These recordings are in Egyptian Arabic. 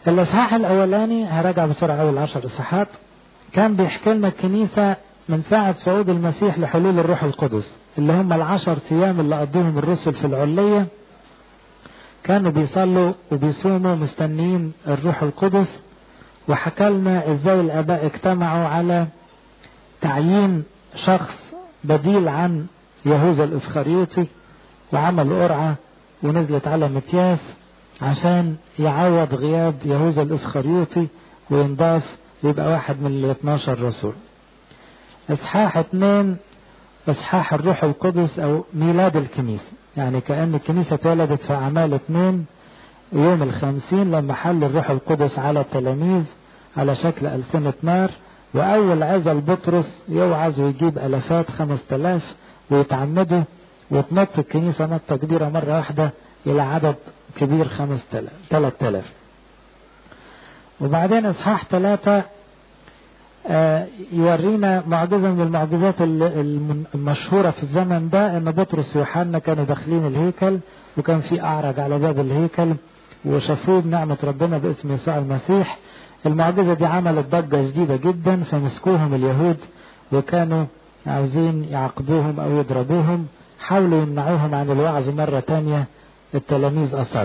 الإصحاح الأولاني هراجع بسرعة أول عشر إصحاحات كان بيحكي لنا الكنيسة من ساعة صعود المسيح لحلول الروح القدس اللي هم العشر أيام اللي قضوهم الرسل في العلية كانوا بيصلوا وبيصوموا مستنيين الروح القدس وحكى لنا ازاي الآباء اجتمعوا على تعيين شخص بديل عن يهوذا الإسخريوطي وعمل قرعة ونزلت على متياس عشان يعوض غياب يهوذا الإسخريوطي وينضاف يبقى واحد من ال 12 رسول إصحاح اتنين إصحاح الروح القدس أو ميلاد الكنيسة يعني كأن الكنيسة اتولدت في أعمال اتنين يوم الخمسين لما حل الروح القدس على التلاميذ على شكل ألسنة نار وأول عزل بطرس يوعظ ويجيب ألفات خمس تلاف ويتعمدوا وتنط الكنيسة نطة كبيرة مرة واحدة إلى عدد كبير خمس تلاف تلات تلاف وبعدين إصحاح ثلاثة آه يورينا معجزة من المعجزات المشهورة في الزمن ده ان بطرس ويوحنا كانوا داخلين الهيكل وكان في اعرج على باب الهيكل وشافوه بنعمة ربنا باسم يسوع المسيح المعجزة دي عملت ضجة شديدة جدا فمسكوهم اليهود وكانوا عاوزين يعاقبوهم او يضربوهم حاولوا يمنعوهم عن الوعظ مرة تانية التلاميذ أصر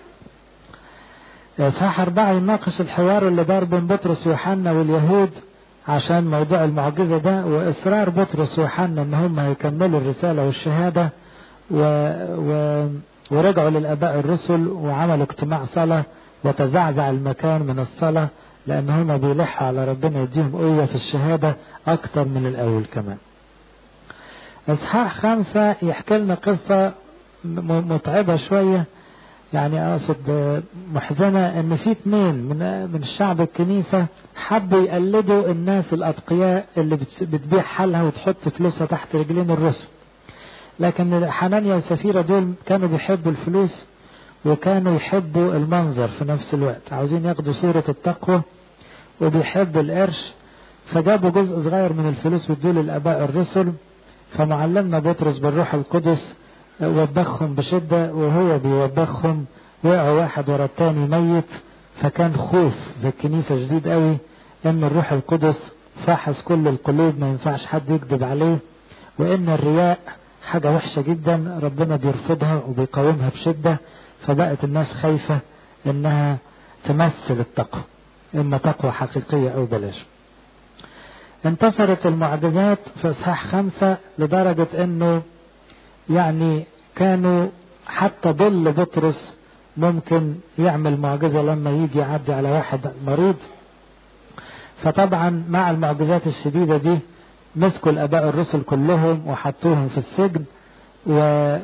إصحاح أربعة يناقش الحوار اللي دار بين بطرس ويوحنا واليهود عشان موضوع المعجزة ده وإصرار بطرس ويوحنا إن هم يكملوا الرسالة والشهادة و... و... ورجعوا للآباء الرسل وعملوا اجتماع صلاة وتزعزع المكان من الصلاة لأن هم بيلحوا على ربنا يديهم قوة في الشهادة أكتر من الأول كمان إصحاح خمسة يحكي لنا قصة متعبة شوية يعني اقصد محزنه ان في اثنين من من الشعب الكنيسه حبوا يقلدوا الناس الاتقياء اللي بتبيع حالها وتحط فلوسها تحت رجلين الرسل لكن حنانيا وسفيرة دول كانوا بيحبوا الفلوس وكانوا يحبوا المنظر في نفس الوقت عاوزين ياخدوا صورة التقوى وبيحبوا القرش فجابوا جزء صغير من الفلوس وادوا للآباء الرسل فمعلمنا بطرس بالروح القدس وبخهم بشدة وهو بيوبخهم وقعوا واحد ورا التاني ميت فكان خوف في الكنيسة شديد قوي ان الروح القدس فاحص كل القلوب ما ينفعش حد يكذب عليه وان الرياء حاجة وحشة جدا ربنا بيرفضها وبيقاومها بشدة فبقت الناس خايفة انها تمثل التقوى اما تقوى حقيقية او بلاش انتصرت المعجزات في اصحاح خمسة لدرجة انه يعني كانوا حتى ظل بطرس ممكن يعمل معجزة لما يجي يعدي على واحد مريض فطبعا مع المعجزات الشديدة دي مسكوا الآباء الرسل كلهم وحطوهم في السجن و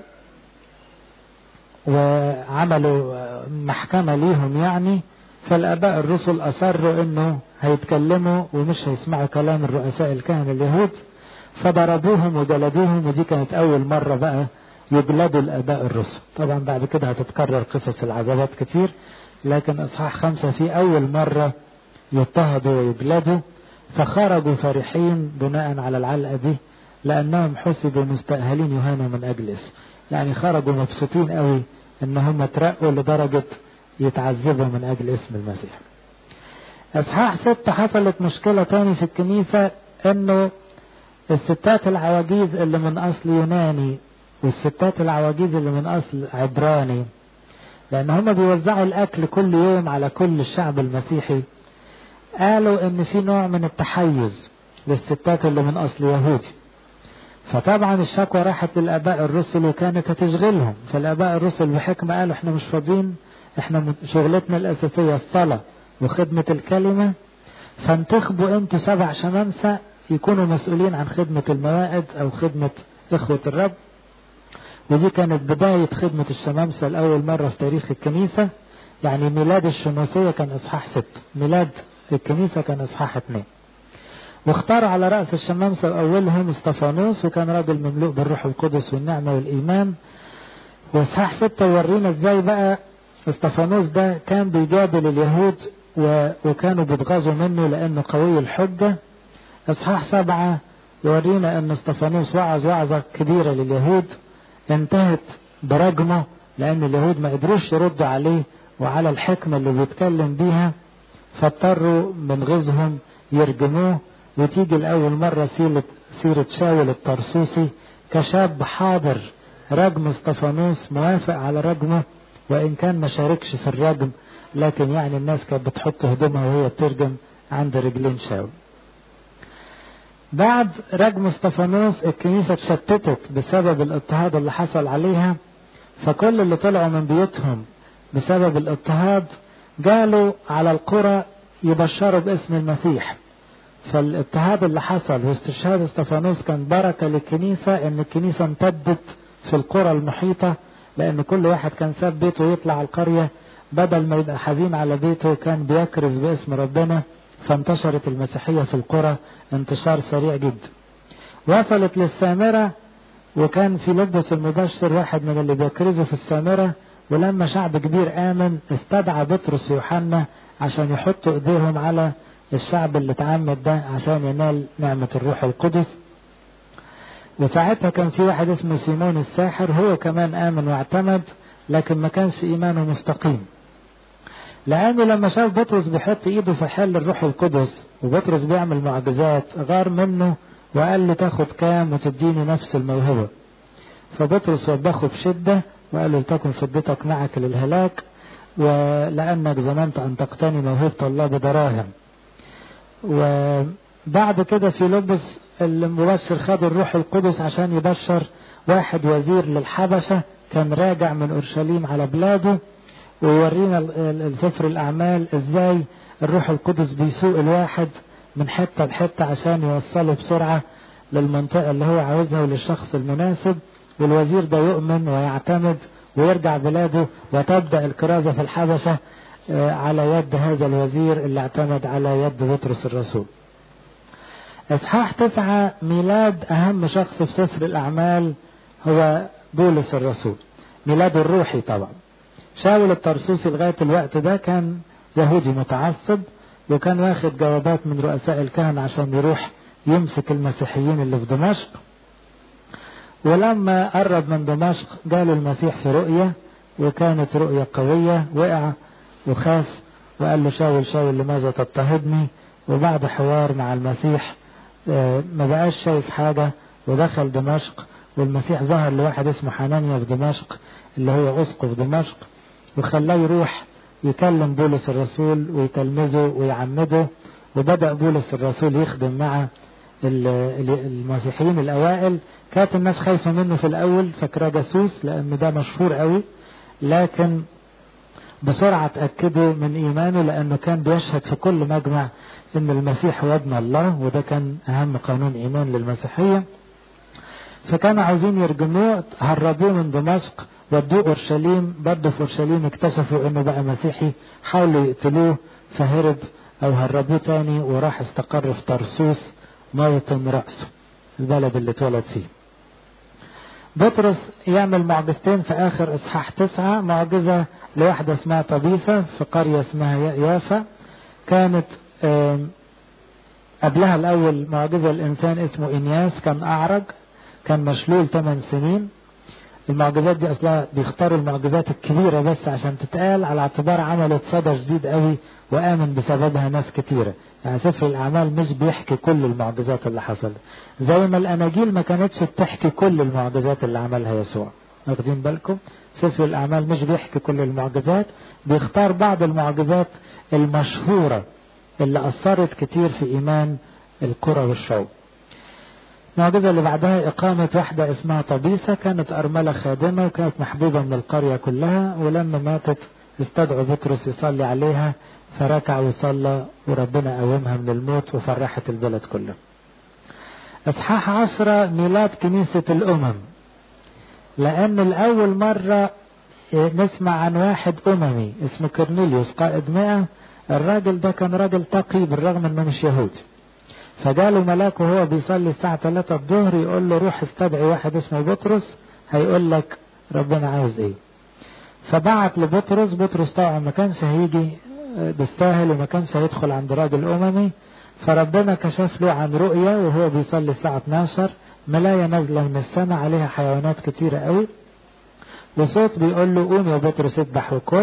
وعملوا محكمة ليهم يعني فالآباء الرسل أصروا إنه هيتكلموا ومش هيسمعوا كلام الرؤساء الكهنة اليهود فضربوهم وجلدوهم ودي كانت أول مرة بقى يجلدوا الآباء الرسل طبعا بعد كده هتتكرر قصص العذابات كتير لكن إصحاح خمسة في أول مرة يضطهدوا ويجلدوا فخرجوا فرحين بناء على العلقة دي لأنهم حسبوا مستأهلين يهانوا من أجل اسم يعني خرجوا مبسوطين قوي إن هم ترقوا لدرجة يتعذبوا من أجل اسم المسيح إصحاح ستة حصلت مشكلة تاني في الكنيسة إنه الستات العواجيز اللي من أصل يوناني والستات العواجيز اللي من أصل عبراني لأن هم بيوزعوا الأكل كل يوم على كل الشعب المسيحي قالوا إن في نوع من التحيز للستات اللي من أصل يهودي فطبعا الشكوى راحت للآباء الرسل وكانت هتشغلهم فالآباء الرسل بحكمة قالوا احنا مش فاضيين احنا شغلتنا الأساسية الصلاة وخدمة الكلمة فانتخبوا انتوا سبع شمامسة يكونوا مسؤولين عن خدمة الموائد أو خدمة إخوة الرب ودي كانت بداية خدمة الشمامسة لأول مرة في تاريخ الكنيسة يعني ميلاد الشموسية كان إصحاح ست ميلاد الكنيسة كان إصحاح اتنين واختار على رأس الشمامسة وأولهم استفانوس وكان راجل مملوء بالروح القدس والنعمة والإيمان وإصحاح ستة يورينا إزاي بقى استفانوس ده كان بيجادل اليهود و... وكانوا بيتغاظوا منه لأنه قوي الحجة إصحاح سبعة يورينا أن استفانوس وعظ وعظة كبيرة لليهود انتهت برجمه لأن اليهود ما قدروش يردوا عليه وعلى الحكمة اللي بيتكلم بيها فاضطروا من غيظهم يرجموه وتيجي لأول مرة سيرة, سيرة شاول الطرسوسي كشاب حاضر رجم استفانوس موافق على رجمه وإن كان ما شاركش في الرجم لكن يعني الناس كانت بتحط هدومها وهي بترجم عند رجلين شاول بعد رجم استفانوس الكنيسة اتشتتت بسبب الاضطهاد اللي حصل عليها فكل اللي طلعوا من بيوتهم بسبب الاضطهاد جالوا على القرى يبشروا باسم المسيح فالاضطهاد اللي حصل واستشهاد استفانوس كان بركة للكنيسة ان الكنيسة امتدت في القرى المحيطة لان كل واحد كان ساب بيته ويطلع على القرية بدل ما يبقى حزين على بيته كان بيكرز باسم ربنا فانتشرت المسيحية في القرى انتشار سريع جدا وصلت للسامرة وكان في لبس المبشر واحد من اللي بيكرزوا في السامرة ولما شعب كبير آمن استدعى بطرس ويوحنا عشان يحطوا ايديهم على الشعب اللي اتعمد ده عشان ينال نعمة الروح القدس وساعتها كان في واحد اسمه سيمون الساحر هو كمان آمن واعتمد لكن ما كانش إيمانه مستقيم لأنه لما شاف بطرس بيحط إيده في حل الروح القدس وبطرس بيعمل معجزات غار منه وقال له تاخد كام وتديني نفس الموهبة فبطرس وبخه بشدة وقال له لتكن فدتك معك للهلاك ولأنك ظننت أن تقتني موهبة الله بدراهم وبعد كده في لبس المبشر خد الروح القدس عشان يبشر واحد وزير للحبشة كان راجع من أورشليم على بلاده ويورينا سفر الأعمال إزاي الروح القدس بيسوق الواحد من حتة لحتة عشان يوصله بسرعة للمنطقة اللي هو عاوزها وللشخص المناسب والوزير ده يؤمن ويعتمد ويرجع بلاده وتبدأ الكرازة في الحبشة على يد هذا الوزير اللي اعتمد على يد بطرس الرسول اصحاح تسعة ميلاد اهم شخص في سفر الاعمال هو بولس الرسول ميلاده الروحي طبعا شاول الطرسوسي لغاية الوقت ده كان يهودي متعصب وكان واخد جوابات من رؤساء الكهنة عشان يروح يمسك المسيحيين اللي في دمشق ولما قرب من دمشق جاله المسيح في رؤية وكانت رؤية قوية وقع وخاف وقال له شاول شاول لماذا تضطهدني وبعد حوار مع المسيح ما بقاش شايف حاجة ودخل دمشق والمسيح ظهر لواحد اسمه حنانيا في دمشق اللي هو أسقف دمشق وخلاه يروح يكلم بولس الرسول ويتلمذه ويعمده وبدأ بولس الرسول يخدم مع المسيحيين الأوائل كانت الناس خايفة منه في الأول فاكراه جاسوس لأن ده مشهور قوي لكن بسرعة تأكدوا من إيمانه لأنه كان بيشهد في كل مجمع إن المسيح هو ابن الله وده كان أهم قانون إيمان للمسيحية فكانوا عاوزين يرجموه هربوه من دمشق ودوه أورشليم برضه في أورشليم اكتشفوا إنه بقى مسيحي حاولوا يقتلوه فهرب أو هربوه تاني وراح استقر في طرسوس موطن رأسه البلد اللي اتولد فيه بطرس يعمل معجزتين في آخر إصحاح تسعة معجزة لواحدة اسمها طبيسة في قرية اسمها يافا كانت قبلها الأول معجزة الإنسان اسمه إنياس كان أعرج كان مشلول 8 سنين المعجزات دي أصلا بيختاروا المعجزات الكبيرة بس عشان تتقال على اعتبار عملت صدى شديد قوي وآمن بسببها ناس كتيرة يعني سفر الأعمال مش بيحكي كل المعجزات اللي حصلت زي ما الأناجيل ما كانتش بتحكي كل المعجزات اللي عملها يسوع واخدين بالكم سفر الأعمال مش بيحكي كل المعجزات بيختار بعض المعجزات المشهورة اللي أثرت كتير في إيمان القرى والشعوب المعجزة اللي بعدها إقامة واحدة اسمها طبيسة كانت أرملة خادمة وكانت محبوبة من القرية كلها ولما ماتت استدعوا بطرس يصلي عليها فركع وصلى وربنا قومها من الموت وفرحت البلد كله إصحاح عشرة ميلاد كنيسة الأمم لأن الأول مرة نسمع عن واحد أممي اسمه كرنيليوس قائد مئة الراجل ده كان راجل تقي بالرغم انه مش يهودي فجاله ملاك وهو بيصلي الساعة 3 الظهر يقول له روح استدعي واحد اسمه بطرس هيقول لك ربنا عاوز ايه فبعت لبطرس بطرس طبعا ما كانش هيجي بالساهل وما كانش هيدخل عند راجل أممي فربنا كشف له عن رؤية وهو بيصلي الساعة 12 ملاية نازلة من السماء عليها حيوانات كتيرة قوي وصوت بيقول له قوم يا بطرس اذبح وكل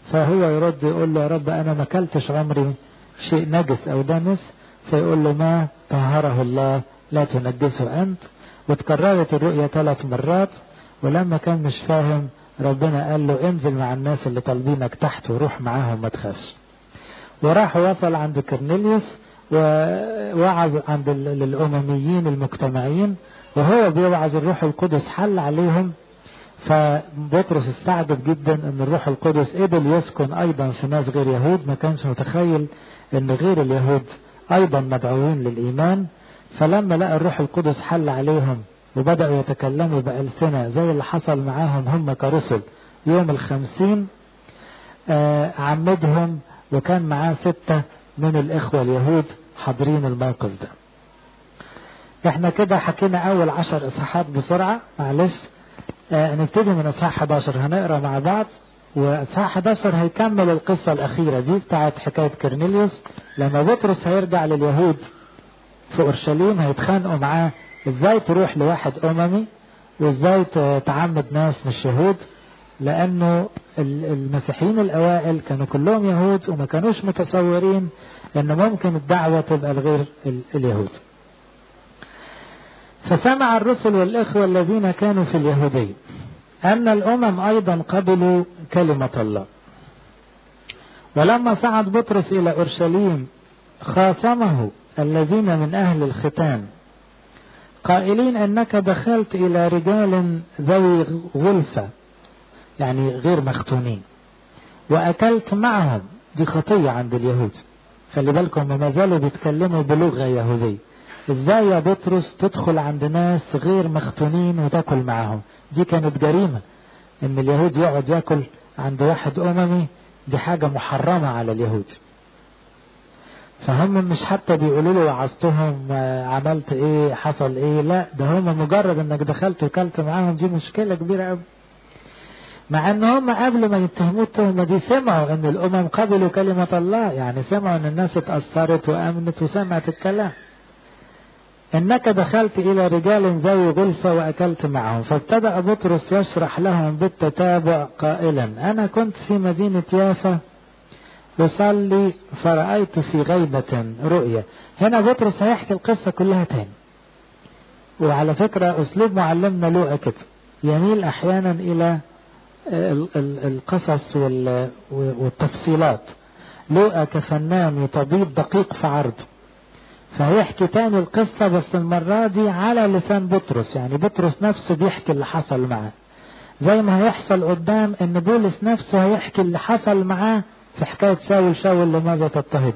فهو يرد يقول له يا رب أنا ما أكلتش عمري شيء نجس أو دنس فيقول له ما طهره الله لا تنجسه أنت وتكررت الرؤية ثلاث مرات ولما كان مش فاهم ربنا قال له انزل مع الناس اللي طالبينك تحت وروح معاهم ما تخافش وراح وصل عند كرنيليوس ووعظ عند الأمميين المجتمعين وهو بيوعظ الروح القدس حل عليهم فبطرس استعجب جدا ان الروح القدس قدر يسكن ايضا في ناس غير يهود ما كانش متخيل ان غير اليهود ايضا مدعوين للايمان فلما لقى الروح القدس حل عليهم وبدأوا يتكلموا بألسنة زي اللي حصل معاهم هم كرسل يوم الخمسين آه عمدهم وكان معاه ستة من الإخوة اليهود حاضرين الموقف ده احنا كده حكينا أول عشر إصحاحات بسرعة معلش آه نبتدي من إصحاح 11 هنقرا مع بعض وإصحاح 11 هيكمل القصة الأخيرة دي بتاعت حكاية كرنيليوس لما بطرس هيرجع لليهود في أورشليم هيتخانقوا معاه ازاي تروح لواحد أممي وازاي تعمد ناس مش يهود لأنه المسيحيين الأوائل كانوا كلهم يهود وما كانوش متصورين أن ممكن الدعوة تبقى لغير اليهود فسمع الرسل والإخوة الذين كانوا في اليهودية أن الأمم أيضا قبلوا كلمة الله ولما صعد بطرس إلى أورشليم خاصمه الذين من أهل الختان قائلين أنك دخلت إلى رجال ذوي غلفة يعني غير مختونين وأكلت معهم دي خطية عند اليهود خلي بالكم ما زالوا بيتكلموا بلغة يهودية ازاي يا بطرس تدخل عند ناس غير مختونين وتاكل معهم دي كانت جريمة ان اليهود يقعد ياكل عند واحد اممي دي حاجة محرمة على اليهود فهم مش حتى بيقولوا له وعظتهم عملت ايه حصل ايه لا ده هم مجرد انك دخلت وكلت معاهم دي مشكلة كبيرة قوي مع ان هم قبل ما يتهموا التهمة دي سمعوا ان الامم قبلوا كلمة الله يعني سمعوا ان الناس اتأثرت وامنت وسمعت الكلام انك دخلت الى رجال ذوي غلفة واكلت معهم فابتدأ بطرس يشرح لهم بالتتابع قائلا انا كنت في مدينة يافا أصلي فرأيت في غيبة رؤية هنا بطرس هيحكي القصة كلها تاني وعلى فكرة أسلوب معلمنا لوقا كده يميل أحيانا إلى القصص والتفصيلات لوقا كفنان وطبيب دقيق في عرضه فهيحكي تاني القصة بس المرة دي على لسان بطرس يعني بطرس نفسه بيحكي اللي حصل معاه زي ما هيحصل قدام ان بولس نفسه هيحكي اللي حصل معاه في حكاية شاول شاول لماذا تضطهد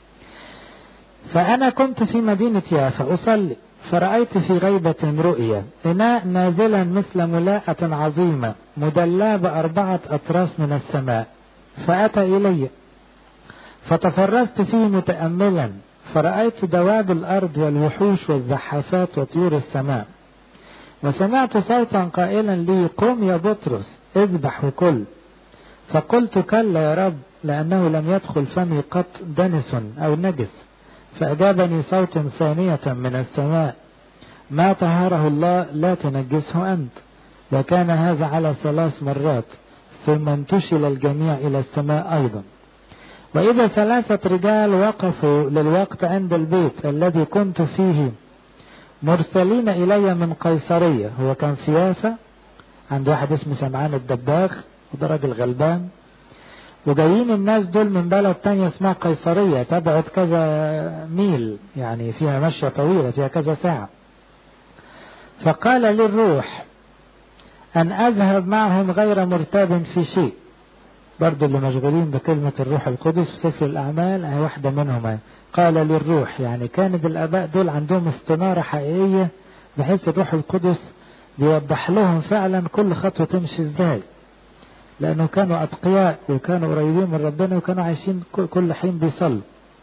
فأنا كنت في مدينة يافا أصلي فرأيت في غيبة رؤيا إناء نازلا مثل ملاءة عظيمة مدلى بأربعة أطراف من السماء فأتى إلي فتفرست فيه متأملا فرأيت دواب الأرض والوحوش والزحافات وطيور السماء وسمعت صوتا قائلا لي قم يا بطرس اذبح وكل فقلت كلا يا رب لأنه لم يدخل فمي قط دنس أو نجس فأجابني صوت ثانية من السماء ما طهره الله لا تنجسه أنت وكان هذا على ثلاث مرات ثم انتشل الجميع إلى السماء أيضا وإذا ثلاثة رجال وقفوا للوقت عند البيت الذي كنت فيه مرسلين إلي من قيصرية هو كان في يافا عند واحد اسمه سمعان الدباغ وده راجل غلبان وجايين الناس دول من بلد تانية اسمها قيصرية تبعد كذا ميل يعني فيها مشية طويلة فيها كذا ساعة فقال لي الروح أن أذهب معهم غير مرتاب في شيء برضو اللي مشغولين بكلمة الروح القدس في سفر الأعمال هي واحدة منهم قال للروح يعني كانت الآباء دول عندهم استنارة حقيقية بحيث الروح القدس بيوضح لهم فعلا كل خطوة تمشي ازاي لأنه كانوا أتقياء وكانوا قريبين من ربنا وكانوا عايشين كل حين بيصلوا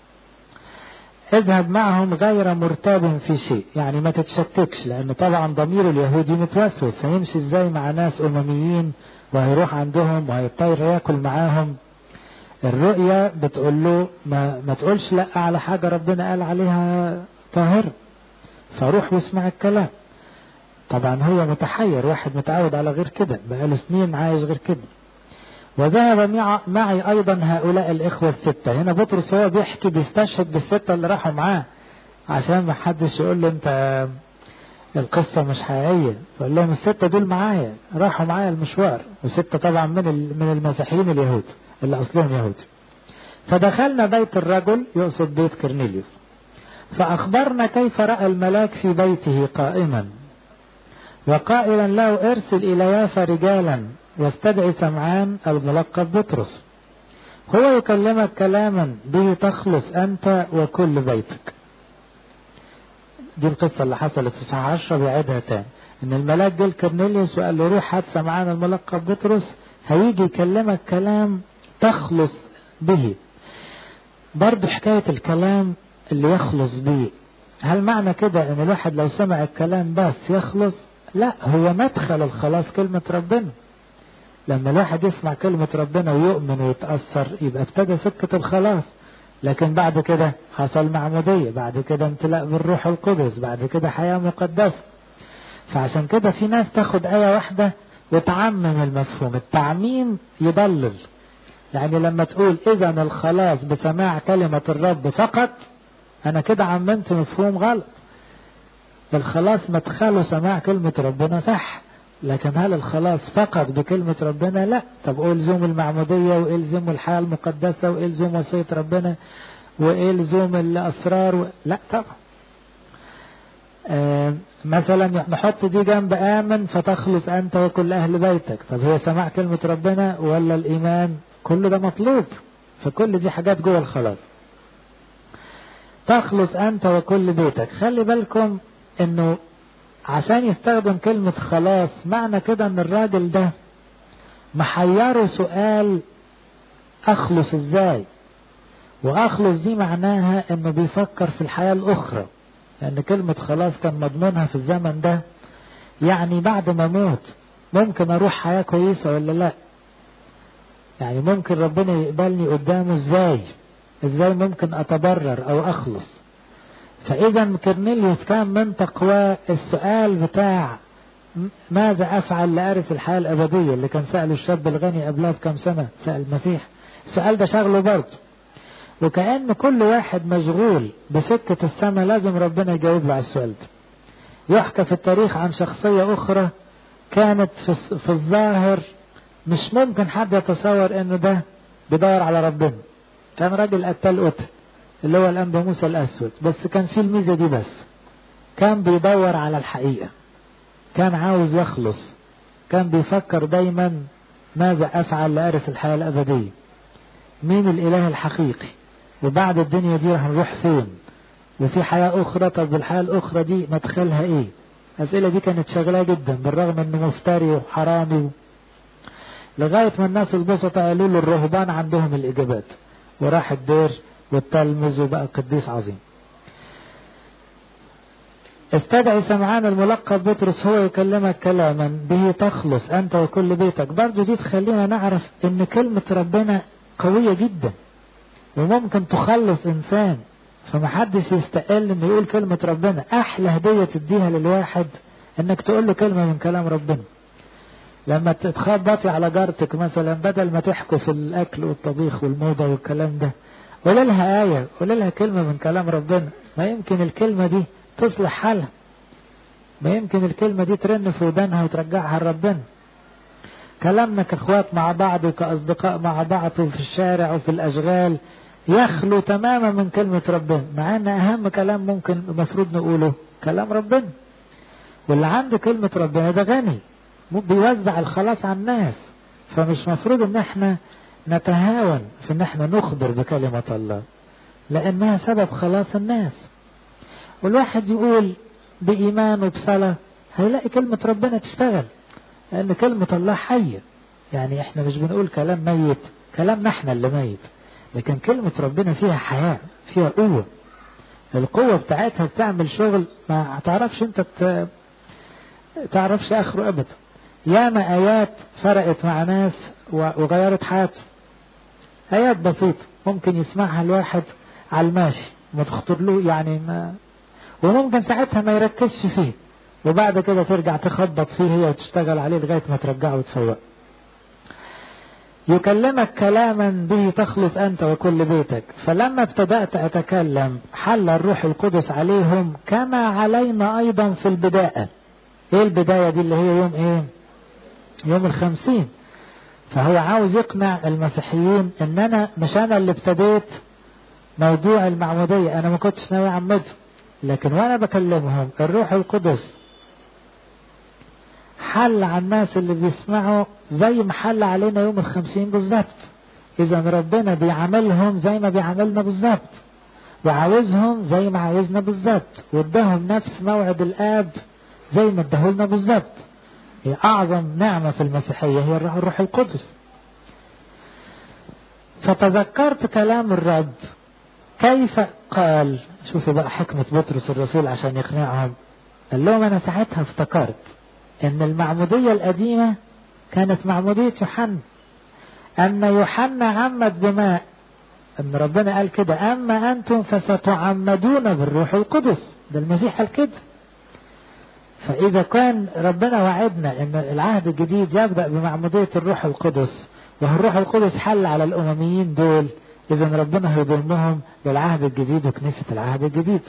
اذهب معهم غير مرتاب في شيء يعني ما تتشككش لأنه طبعا ضمير اليهودي متوسوس هيمشي ازاي مع ناس أمميين وهيروح عندهم وهيطير ياكل معاهم الرؤية بتقول له ما, ما تقولش لا على حاجة ربنا قال عليها طاهر فروح واسمع الكلام طبعا هو متحير واحد متعود على غير كده بقاله سنين عايش غير كده وذهب معي أيضا هؤلاء الإخوة الستة هنا بطرس هو بيحكي بيستشهد بالستة اللي راحوا معاه عشان ما حدش يقول له أنت القصة مش حقيقية فقال لهم الستة دول معايا راحوا معايا المشوار وستة طبعا من من المسيحيين اليهود اللي أصلهم يهود فدخلنا بيت الرجل يقصد بيت كرنيليوس فأخبرنا كيف رأى الملاك في بيته قائما وقائلا له ارسل إلى يافا رجالا واستدعي سمعان الملقب بطرس هو يكلمك كلاما به تخلص أنت وكل بيتك دي القصة اللي حصلت في ساعة عشرة بيعيدها تاني إن الملاك جه لكرنيليوس وقال له روح هات سمعان الملقب بطرس هيجي يكلمك كلام تخلص به برضه حكاية الكلام اللي يخلص به هل معنى كده ان الواحد لو سمع الكلام بس يخلص لا هو مدخل الخلاص كلمة ربنا لما الواحد يسمع كلمة ربنا ويؤمن ويتأثر يبقى ابتدى سكة الخلاص لكن بعد كده حصل معمودية بعد كده امتلاء بالروح القدس بعد كده حياة مقدسة فعشان كده في ناس تاخد آية واحدة وتعمم المفهوم التعميم يضلل يعني لما تقول إذا الخلاص بسماع كلمة الرب فقط أنا كده عممت مفهوم غلط الخلاص مدخله سماع كلمة ربنا صح لكن هل الخلاص فقط بكلمة ربنا لا طب والزم المعمودية والزم الحياة المقدسة والزم وصية ربنا والزم الأسرار و... لا طبعا آه مثلا نحط دي جنب آمن فتخلص أنت وكل أهل بيتك طب هي سماع كلمة ربنا ولا الإيمان كل ده مطلوب فكل دي حاجات جوه الخلاص تخلص أنت وكل بيتك خلي بالكم أنه عشان يستخدم كلمة خلاص معنى كده أن الراجل ده محيره سؤال أخلص إزاي وأخلص دي معناها أنه بيفكر في الحياة الأخرى لأن يعني كلمة خلاص كان مضمونها في الزمن ده يعني بعد ما أموت ممكن أروح حياة كويسة ولا لا يعني ممكن ربنا يقبلني قدامه ازاي ازاي ممكن اتبرر او اخلص فاذا كرنيليوس كان من تقوى السؤال بتاع ماذا افعل لارث الحياه الابديه اللي كان ساله الشاب الغني قبلها بكم سنه سال المسيح السؤال ده شغله برضه وكأن كل واحد مشغول بسكة السماء لازم ربنا يجاوب له على السؤال ده يحكى في التاريخ عن شخصية أخرى كانت في, في الظاهر مش ممكن حد يتصور انه ده بيدور على ربنا كان راجل قتال قتل اللي هو الانبا موسى الاسود بس كان في الميزه دي بس كان بيدور على الحقيقه كان عاوز يخلص كان بيفكر دايما ماذا افعل لارث الحياه الابديه مين الاله الحقيقي وبعد الدنيا دي راح نروح فين وفي حياه اخرى طب الحياه الاخرى دي مدخلها ايه الاسئله دي كانت شغلاه جدا بالرغم انه مفتري وحرامي لغاية ما الناس البسطة قالوا له الرهبان عندهم الإجابات وراح الدير والتلمذ وبقى قديس عظيم استدعي سمعان الملقب بطرس هو يكلمك كلاما به تخلص أنت وكل بيتك برضو دي تخلينا نعرف إن كلمة ربنا قوية جدا وممكن تخلص إنسان فمحدش يستقل إنه يقول كلمة ربنا أحلى هدية تديها للواحد إنك تقول له كلمة من كلام ربنا لما تتخبطي على جارتك مثلا بدل ما تحكوا في الاكل والطبيخ والموضه والكلام ده قول لها آية قول لها كلمة من كلام ربنا ما يمكن الكلمة دي تصلح حالها ما يمكن الكلمة دي ترن في ودانها وترجعها لربنا كلامنا كاخوات مع بعض وكأصدقاء مع بعض وفي الشارع وفي الأشغال يخلو تماما من كلمة ربنا مع أن أهم كلام ممكن المفروض نقوله كلام ربنا واللي عنده كلمة ربنا ده غني بيوزع الخلاص على الناس فمش مفروض ان احنا نتهاون في ان احنا نخبر بكلمة الله لانها سبب خلاص الناس والواحد يقول بإيمان وبصلاة هيلاقي كلمة ربنا تشتغل لأن كلمة الله حية يعني احنا مش بنقول كلام ميت كلامنا احنا اللي ميت لكن كلمة ربنا فيها حياة فيها قوة القوة بتاعتها بتعمل شغل ما تعرفش انت تعرفش اخره ابدا ياما ايات فرقت مع ناس وغيرت حياته ايات بسيطة ممكن يسمعها الواحد على الماشي ما تخطر له يعني ما وممكن ساعتها ما يركزش فيه وبعد كده ترجع تخبط فيه هي وتشتغل عليه لغاية ما ترجعه وتفوق يكلمك كلاما به تخلص أنت وكل بيتك فلما ابتدأت أتكلم حل الروح القدس عليهم كما علينا أيضا في البداية إيه البداية دي اللي هي يوم إيه يوم الخمسين فهو عاوز يقنع المسيحيين ان انا مش انا اللي ابتديت موضوع المعمودية انا ما كنتش ناوي اعمده لكن وانا بكلمهم الروح القدس حل على الناس اللي بيسمعوا زي ما حل علينا يوم الخمسين بالظبط اذا ربنا بيعاملهم زي ما بيعاملنا بالظبط وعاوزهم زي ما عاوزنا بالظبط واداهم نفس موعد الاب زي ما اداهولنا بالظبط هي أعظم نعمة في المسيحية هي الروح القدس فتذكرت كلام الرب كيف قال شوفوا بقى حكمة بطرس الرسول عشان يقنعهم قال لهم أنا ساعتها افتكرت أن المعمودية القديمة كانت معمودية يوحنا أن يوحنا عمد بماء أن ربنا قال كده أما أنتم فستعمدون بالروح القدس ده المسيح قال كده فإذا كان ربنا وعدنا أن العهد الجديد يبدأ بمعمودية الروح القدس وهو الروح القدس حل على الأمميين دول إذا ربنا هيضمهم للعهد الجديد وكنيسة العهد الجديد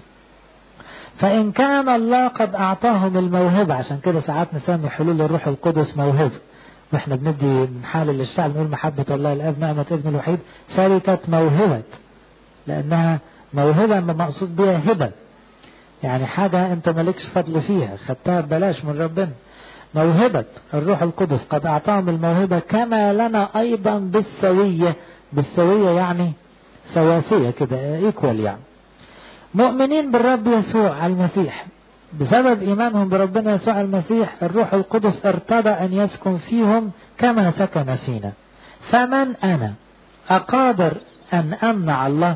فإن كان الله قد أعطاهم الموهبة عشان كده ساعات نسمي حلول الروح القدس موهبة واحنا بندي نحالل للشعب نقول محبة الله الآب نعمة ابن الوحيد شركة موهبة لأنها موهبة مقصود بها هبة يعني حاجة أنت مالكش فضل فيها خدتها ببلاش من ربنا موهبة الروح القدس قد أعطاهم الموهبة كما لنا أيضا بالسوية بالسوية يعني سواسية كده ايكوال يعني مؤمنين بالرب يسوع المسيح بسبب إيمانهم بربنا يسوع المسيح الروح القدس ارتضى أن يسكن فيهم كما سكن فينا فمن أنا أقادر أن أمنع الله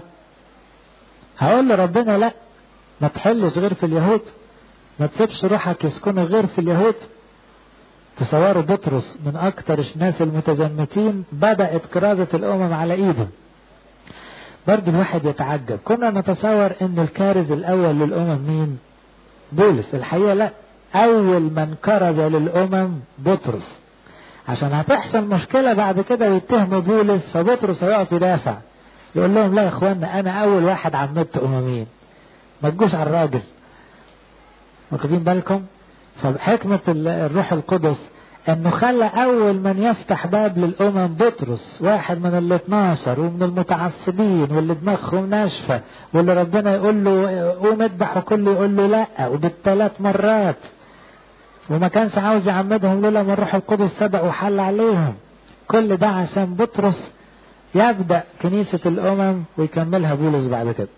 هقول لربنا لا ما تحلش غير في اليهود ما تسيبش روحك يسكن غير في اليهود تصوروا بطرس من أكثر الناس المتزمتين بدأت كرازة الأمم على إيده برضه الواحد يتعجب كنا نتصور أن الكارز الأول للأمم مين بولس الحقيقة لا أول من كرز للأمم بطرس عشان هتحصل مشكلة بعد كده ويتهموا بولس فبطرس هيقف يدافع يقول لهم لا يا اخوانا انا اول واحد عمدت امميين ما تجوش على الراجل واخدين بالكم فحكمة الروح القدس انه خلى اول من يفتح باب للامم بطرس واحد من ال 12 ومن المتعصبين واللي دماغهم ناشفة واللي ربنا يقول له قوم اذبح وكله يقول له لا وبالثلاث مرات وما كانش عاوز يعمدهم لولا ما الروح القدس سبق وحل عليهم كل ده عشان بطرس يبدأ كنيسة الأمم ويكملها بولس بعد كده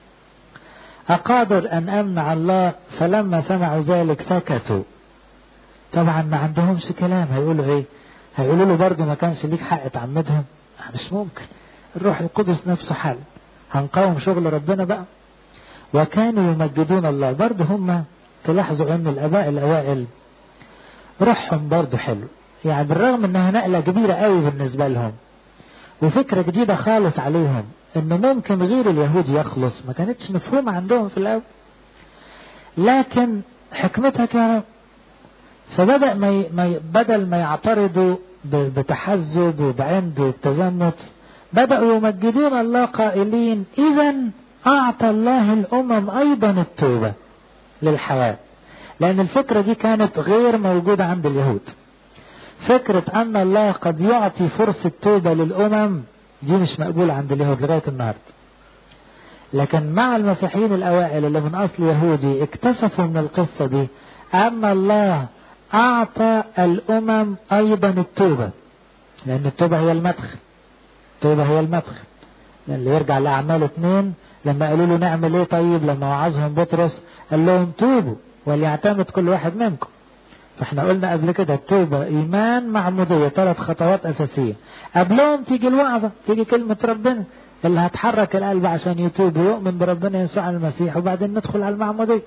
أقادر أن أمنع الله فلما سمعوا ذلك سكتوا طبعا ما عندهمش كلام هيقولوا ايه هيقولوا له برضه ما كانش ليك حق تعمدهم مش ممكن الروح القدس نفسه حل هنقاوم شغل ربنا بقى وكانوا يمجدون الله برضه هم تلاحظوا ان الاباء الاوائل روحهم برضه حلو يعني بالرغم انها نقلة كبيرة قوي بالنسبة لهم وفكرة جديدة خالص عليهم انه ممكن غير اليهود يخلص ما كانتش مفهومة عندهم في الاول لكن حكمتك يا رب فبدأ ما ي... ما ي... بدل ما يعترضوا ب... بتحزب وبعند وبتزمت بدأوا يمجدون الله قائلين إذا أعطى الله الأمم أيضا التوبة للحياة لأن الفكرة دي كانت غير موجودة عند اليهود فكرة أن الله قد يعطي فرصة توبة للأمم دي مش مقبولة عند اليهود لغاية النهاردة لكن مع المسيحيين الأوائل اللي من أصل يهودي اكتشفوا من القصة دي أن الله أعطى الأمم أيضا التوبة لأن التوبة هي المدخل التوبة هي المدخل لأن اللي يرجع لأعمال اثنين لما قالوا له نعمل ايه طيب لما وعظهم بطرس قال لهم توبوا وليعتمد كل واحد منكم فاحنا قلنا قبل كده التوبة إيمان معمودية ثلاث خطوات أساسية قبلهم تيجي الوعظة تيجي كلمة ربنا اللي هتحرك القلب عشان يتوب ويؤمن بربنا يسوع المسيح وبعدين ندخل على المعمودية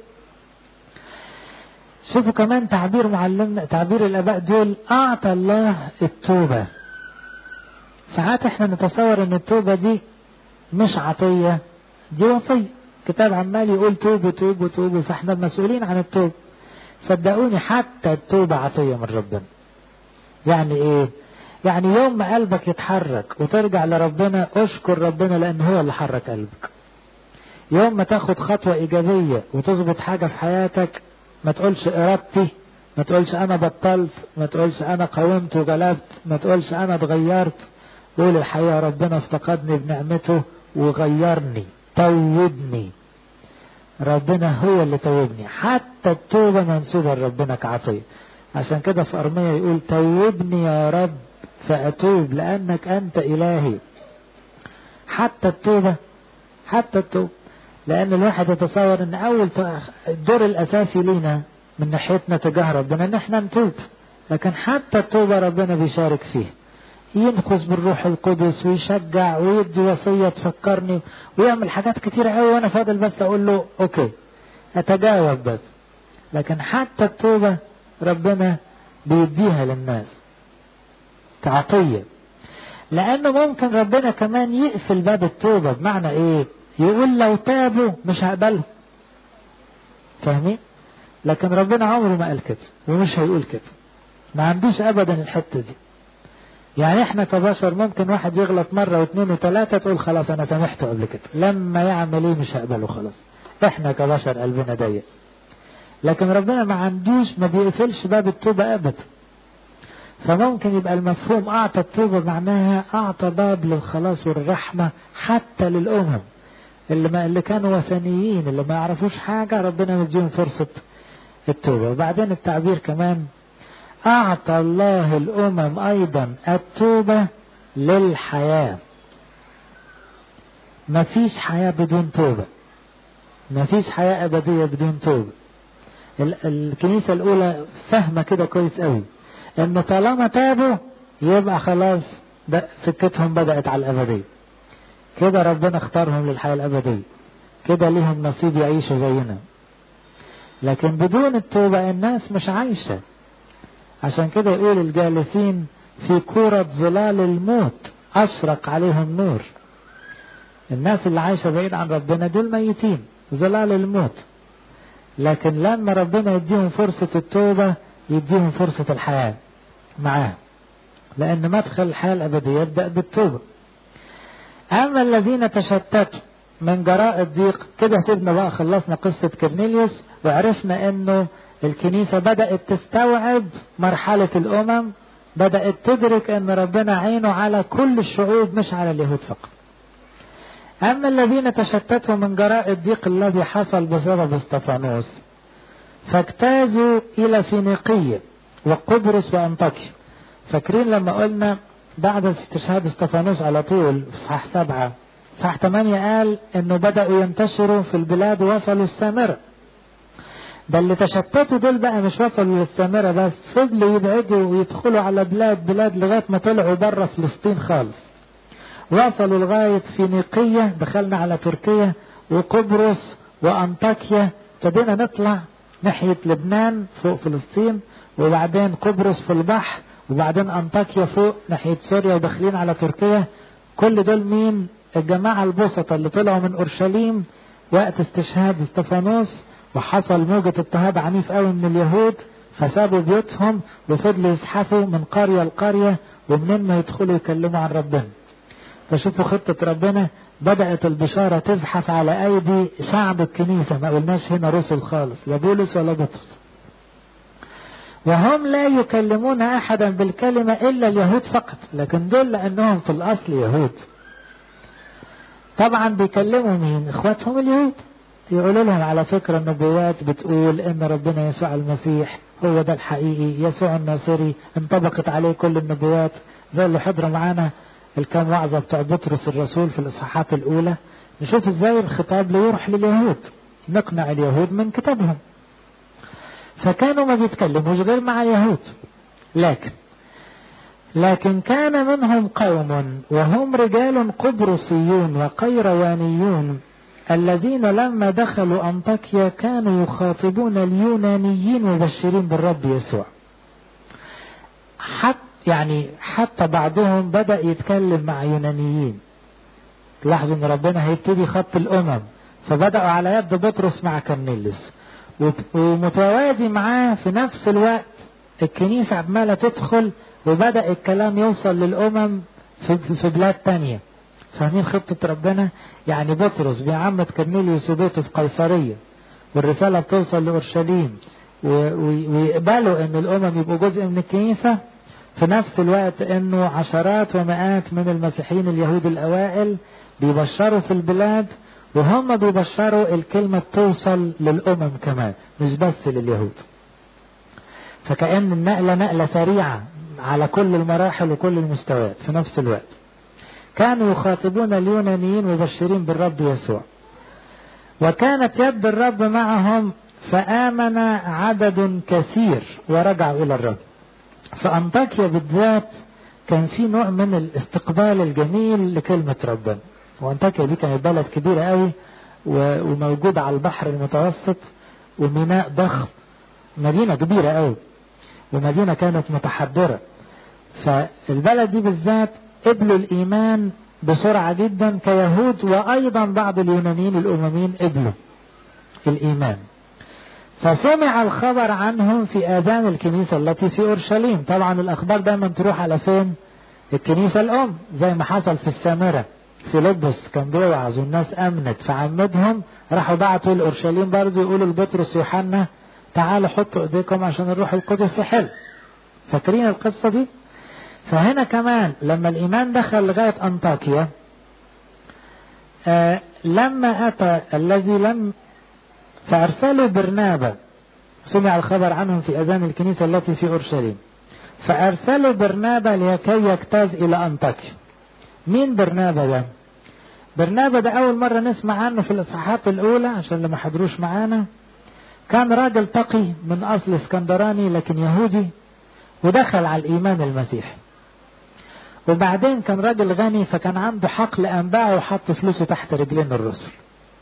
شوفوا كمان تعبير معلمنا تعبير الآباء دول أعطى الله التوبة ساعات احنا نتصور ان التوبة دي مش عطية دي وصية كتاب عمال يقول توبوا توبوا توبوا فاحنا مسؤولين عن التوبة صدقوني حتى التوبة عطية من ربنا يعني ايه يعني يوم ما قلبك يتحرك وترجع لربنا اشكر ربنا لان هو اللي حرك قلبك يوم ما تاخد خطوة ايجابية وتظبط حاجة في حياتك ما تقولش ارادتي ما تقولش انا بطلت ما تقولش انا قاومت وغلبت ما تقولش انا اتغيرت قول الحقيقة ربنا افتقدني بنعمته وغيرني توبني ربنا هو اللي توبني حتى التوبة منسوبة لربنا كعطية عشان كده في أرمية يقول توبني يا رب فأتوب لأنك أنت إلهي حتى التوبة حتى التوبة لأن الواحد يتصور أن أول الدور الأساسي لينا من ناحيتنا تجاه ربنا أن احنا نتوب لكن حتى التوبة ربنا بيشارك فيه ينقذ بالروح القدس ويشجع ويدي وصية تفكرني ويعمل حاجات كتيرة قوي وأنا فاضل بس أقول له أوكي أتجاوب بس لكن حتى التوبة ربنا بيديها للناس كعطية لأنه ممكن ربنا كمان يقفل باب التوبة بمعنى إيه؟ يقول لو تابوا مش هقبلهم فاهمين؟ لكن ربنا عمره ما قال كده ومش هيقول كده ما عندوش أبدا الحتة دي يعني احنا كبشر ممكن واحد يغلط مرة واثنين وثلاثة تقول خلاص انا سامحته قبل كده لما يعمل ايه مش هقبله خلاص احنا كبشر قلبنا ضيق لكن ربنا ما عندوش ما بيقفلش باب التوبة ابدا فممكن يبقى المفهوم اعطى التوبة معناها اعطى باب للخلاص والرحمة حتى للامم اللي ما اللي كانوا وثنيين اللي ما يعرفوش حاجة ربنا مديهم فرصة التوبة وبعدين التعبير كمان أعطى الله الأمم أيضا التوبة للحياة مفيش حياة بدون توبة مفيش حياة أبدية بدون توبة الكنيسة الأولى فاهمة كده كويس قوي إن طالما تابوا يبقى خلاص سكتهم بدأت على الأبدية كده ربنا اختارهم للحياة الأبدية كده ليهم نصيب يعيشوا زينا لكن بدون التوبة الناس مش عايشة عشان كده يقول الجالسين في كورة ظلال الموت أشرق عليهم نور الناس اللي عايشة بعيد عن ربنا دول ميتين ظلال الموت لكن لما ربنا يديهم فرصة التوبة يديهم فرصة الحياة معاه لأن مدخل الحياة الأبدية يبدأ بالتوبة أما الذين تشتتوا من جراء الضيق كده سيبنا بقى خلصنا قصة كرنيليوس وعرفنا انه الكنيسة بدأت تستوعب مرحلة الأمم بدأت تدرك أن ربنا عينه على كل الشعوب مش على اليهود فقط أما الذين تشتتوا من جراء الضيق الذي حصل بسبب استفانوس فاجتازوا إلى فينيقية وقبرص وأنطاكيا فاكرين لما قلنا بعد استشهاد استفانوس على طول في صح سبعة صح ثمانية قال انه بدأوا ينتشروا في البلاد ووصلوا السامرة ده اللي تشتتوا دول بقى مش وصلوا للسامرة بس فضلوا يبعدوا ويدخلوا على بلاد بلاد لغاية ما طلعوا بره فلسطين خالص وصلوا لغاية فينيقية دخلنا على تركيا وقبرص وأنطاكيا ابتدينا نطلع ناحية لبنان فوق فلسطين وبعدين قبرص في البحر وبعدين أنطاكيا فوق ناحية سوريا وداخلين على تركيا كل دول مين الجماعة البسطة اللي طلعوا من أورشليم وقت استشهاد استفانوس وحصل موجة اضطهاد عنيف قوي من اليهود فسابوا بيوتهم وفضلوا يزحفوا من قرية لقرية ومنين ما يدخلوا يكلموا عن ربنا فشوفوا خطة ربنا بدأت البشارة تزحف على أيدي شعب الكنيسة ما قلناش هنا رسل خالص لا بولس ولا بطرس وهم لا يكلمون أحدا بالكلمة إلا اليهود فقط لكن دول لأنهم في الأصل يهود طبعا بيكلموا مين اخواتهم اليهود يقولوا لهم على فكرة النبوات بتقول ان ربنا يسوع المسيح هو ده الحقيقي يسوع الناصري انطبقت عليه كل النبوات زي اللي حضروا معانا الكام وعظة بتاع بطرس الرسول في الاصحاحات الاولى نشوف ازاي الخطاب ليروح لليهود نقنع اليهود من كتابهم فكانوا ما بيتكلموش غير مع اليهود لكن لكن كان منهم قوم وهم رجال قبرصيون وقيروانيون الذين لما دخلوا أنطاكيا كانوا يخاطبون اليونانيين مبشرين بالرب يسوع حتى يعني حتى بعضهم بدأ يتكلم مع يونانيين لاحظوا ان ربنا هيبتدي خط الامم فبدأوا على يد بطرس مع كرنيلس ومتوازي معاه في نفس الوقت الكنيسة عمالة تدخل وبدأ الكلام يوصل للأمم في, في بلاد تانية فاهمين خطة ربنا يعني بطرس بيعمد كرنيليوس وبيته في قيصرية والرسالة بتوصل لأورشليم ويقبلوا ان الامم يبقوا جزء من الكنيسة في نفس الوقت انه عشرات ومئات من المسيحيين اليهود الاوائل بيبشروا في البلاد وهم بيبشروا الكلمة توصل للامم كمان مش بس لليهود فكأن النقلة نقلة سريعة على كل المراحل وكل المستويات في نفس الوقت كانوا يخاطبون اليونانيين مبشرين بالرب يسوع وكانت يد الرب معهم فآمن عدد كثير ورجعوا إلى الرب فأنطاكيا بالذات كان في نوع من الاستقبال الجميل لكلمة ربنا وأنطاكيا دي كانت بلد كبيرة قوي وموجودة على البحر المتوسط وميناء ضخم مدينة كبيرة قوي ومدينة كانت متحضرة فالبلد دي بالذات قبلوا الإيمان بسرعة جدا كيهود وأيضا بعض اليونانيين الأمميين قبلوا الإيمان فسمع الخبر عنهم في آذان الكنيسة التي في أورشليم طبعا الأخبار دايما تروح على فين الكنيسة الأم زي ما حصل في السامرة في لبس كان بيوعظ والناس أمنت فعمدهم راحوا بعتوا لأورشليم برضه يقولوا لبطرس يوحنا تعالوا حطوا ايديكم عشان الروح القدس يحل فاكرين القصة دي فهنا كمان لما الإيمان دخل لغاية أنطاكيا آه لما أتى الذي لم فأرسلوا برنابا سمع الخبر عنهم في أذان الكنيسة التي في أورشليم فأرسلوا برنابا لكي يجتاز إلى أنطاكيا مين برنابا ده برنابا ده أول مرة نسمع عنه في الإصحاحات الأولى عشان اللي ما حضروش معانا كان راجل تقي من أصل اسكندراني لكن يهودي ودخل على الإيمان المسيحي وبعدين كان راجل غني فكان عنده حقل أنباع وحط فلوسه تحت رجلين الرسل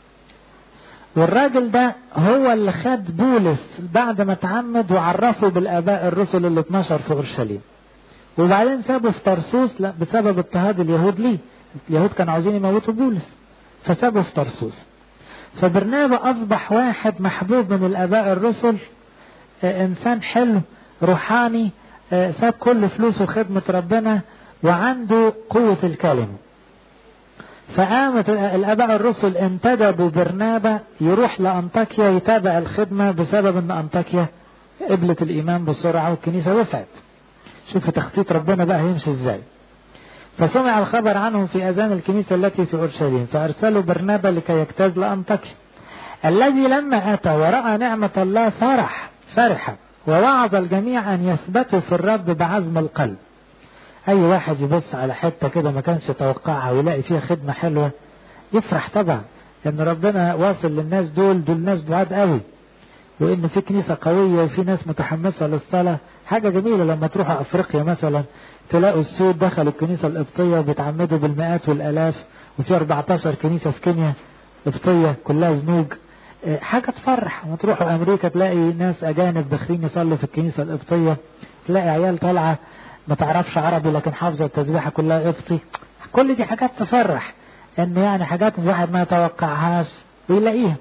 والراجل ده هو اللي خد بولس بعد ما اتعمد وعرفه بالآباء الرسل اللي 12 في أورشليم وبعدين سابه في طرسوس لا بسبب اضطهاد اليهود ليه اليهود كانوا عاوزين يموتوا بولس فسابه في طرسوس فبرنابا أصبح واحد محبوب من الآباء الرسل آه إنسان حلو روحاني آه ساب كل فلوسه خدمة ربنا وعنده قوة الكلمة فقامت الآباء الرسل انتدبوا برنابا يروح لأنطاكيا يتابع الخدمة بسبب أن أنطاكيا قبلت الإيمان بسرعة والكنيسة وسعت شوف تخطيط ربنا بقى هيمشي ازاي فسمع الخبر عنهم في أذان الكنيسة التي في أورشليم فأرسلوا برنابا لكي يجتاز لأنطاكيا الذي لما أتى ورأى نعمة الله فرح فرح ووعظ الجميع أن يثبتوا في الرب بعزم القلب أي واحد يبص على حتة كده ما كانش يتوقعها ويلاقي فيها خدمة حلوة يفرح طبعا لأن ربنا واصل للناس دول دول ناس بعاد قوي وإن في كنيسة قوية وفي ناس متحمسة للصلاة حاجة جميلة لما تروحوا أفريقيا مثلا تلاقوا السود دخلوا الكنيسة القبطية وبيتعمدوا بالمئات والآلاف وفي 14 كنيسة في كينيا قبطية كلها زنوج حاجة تفرح لما تروحوا أمريكا تلاقي ناس أجانب داخلين يصلوا في الكنيسة القبطية تلاقي عيال طالعة ما تعرفش عربي لكن حافظة التسبيحة كلها قبطي كل دي حاجات تفرح ان يعني حاجات الواحد ما يتوقعهاش ويلاقيها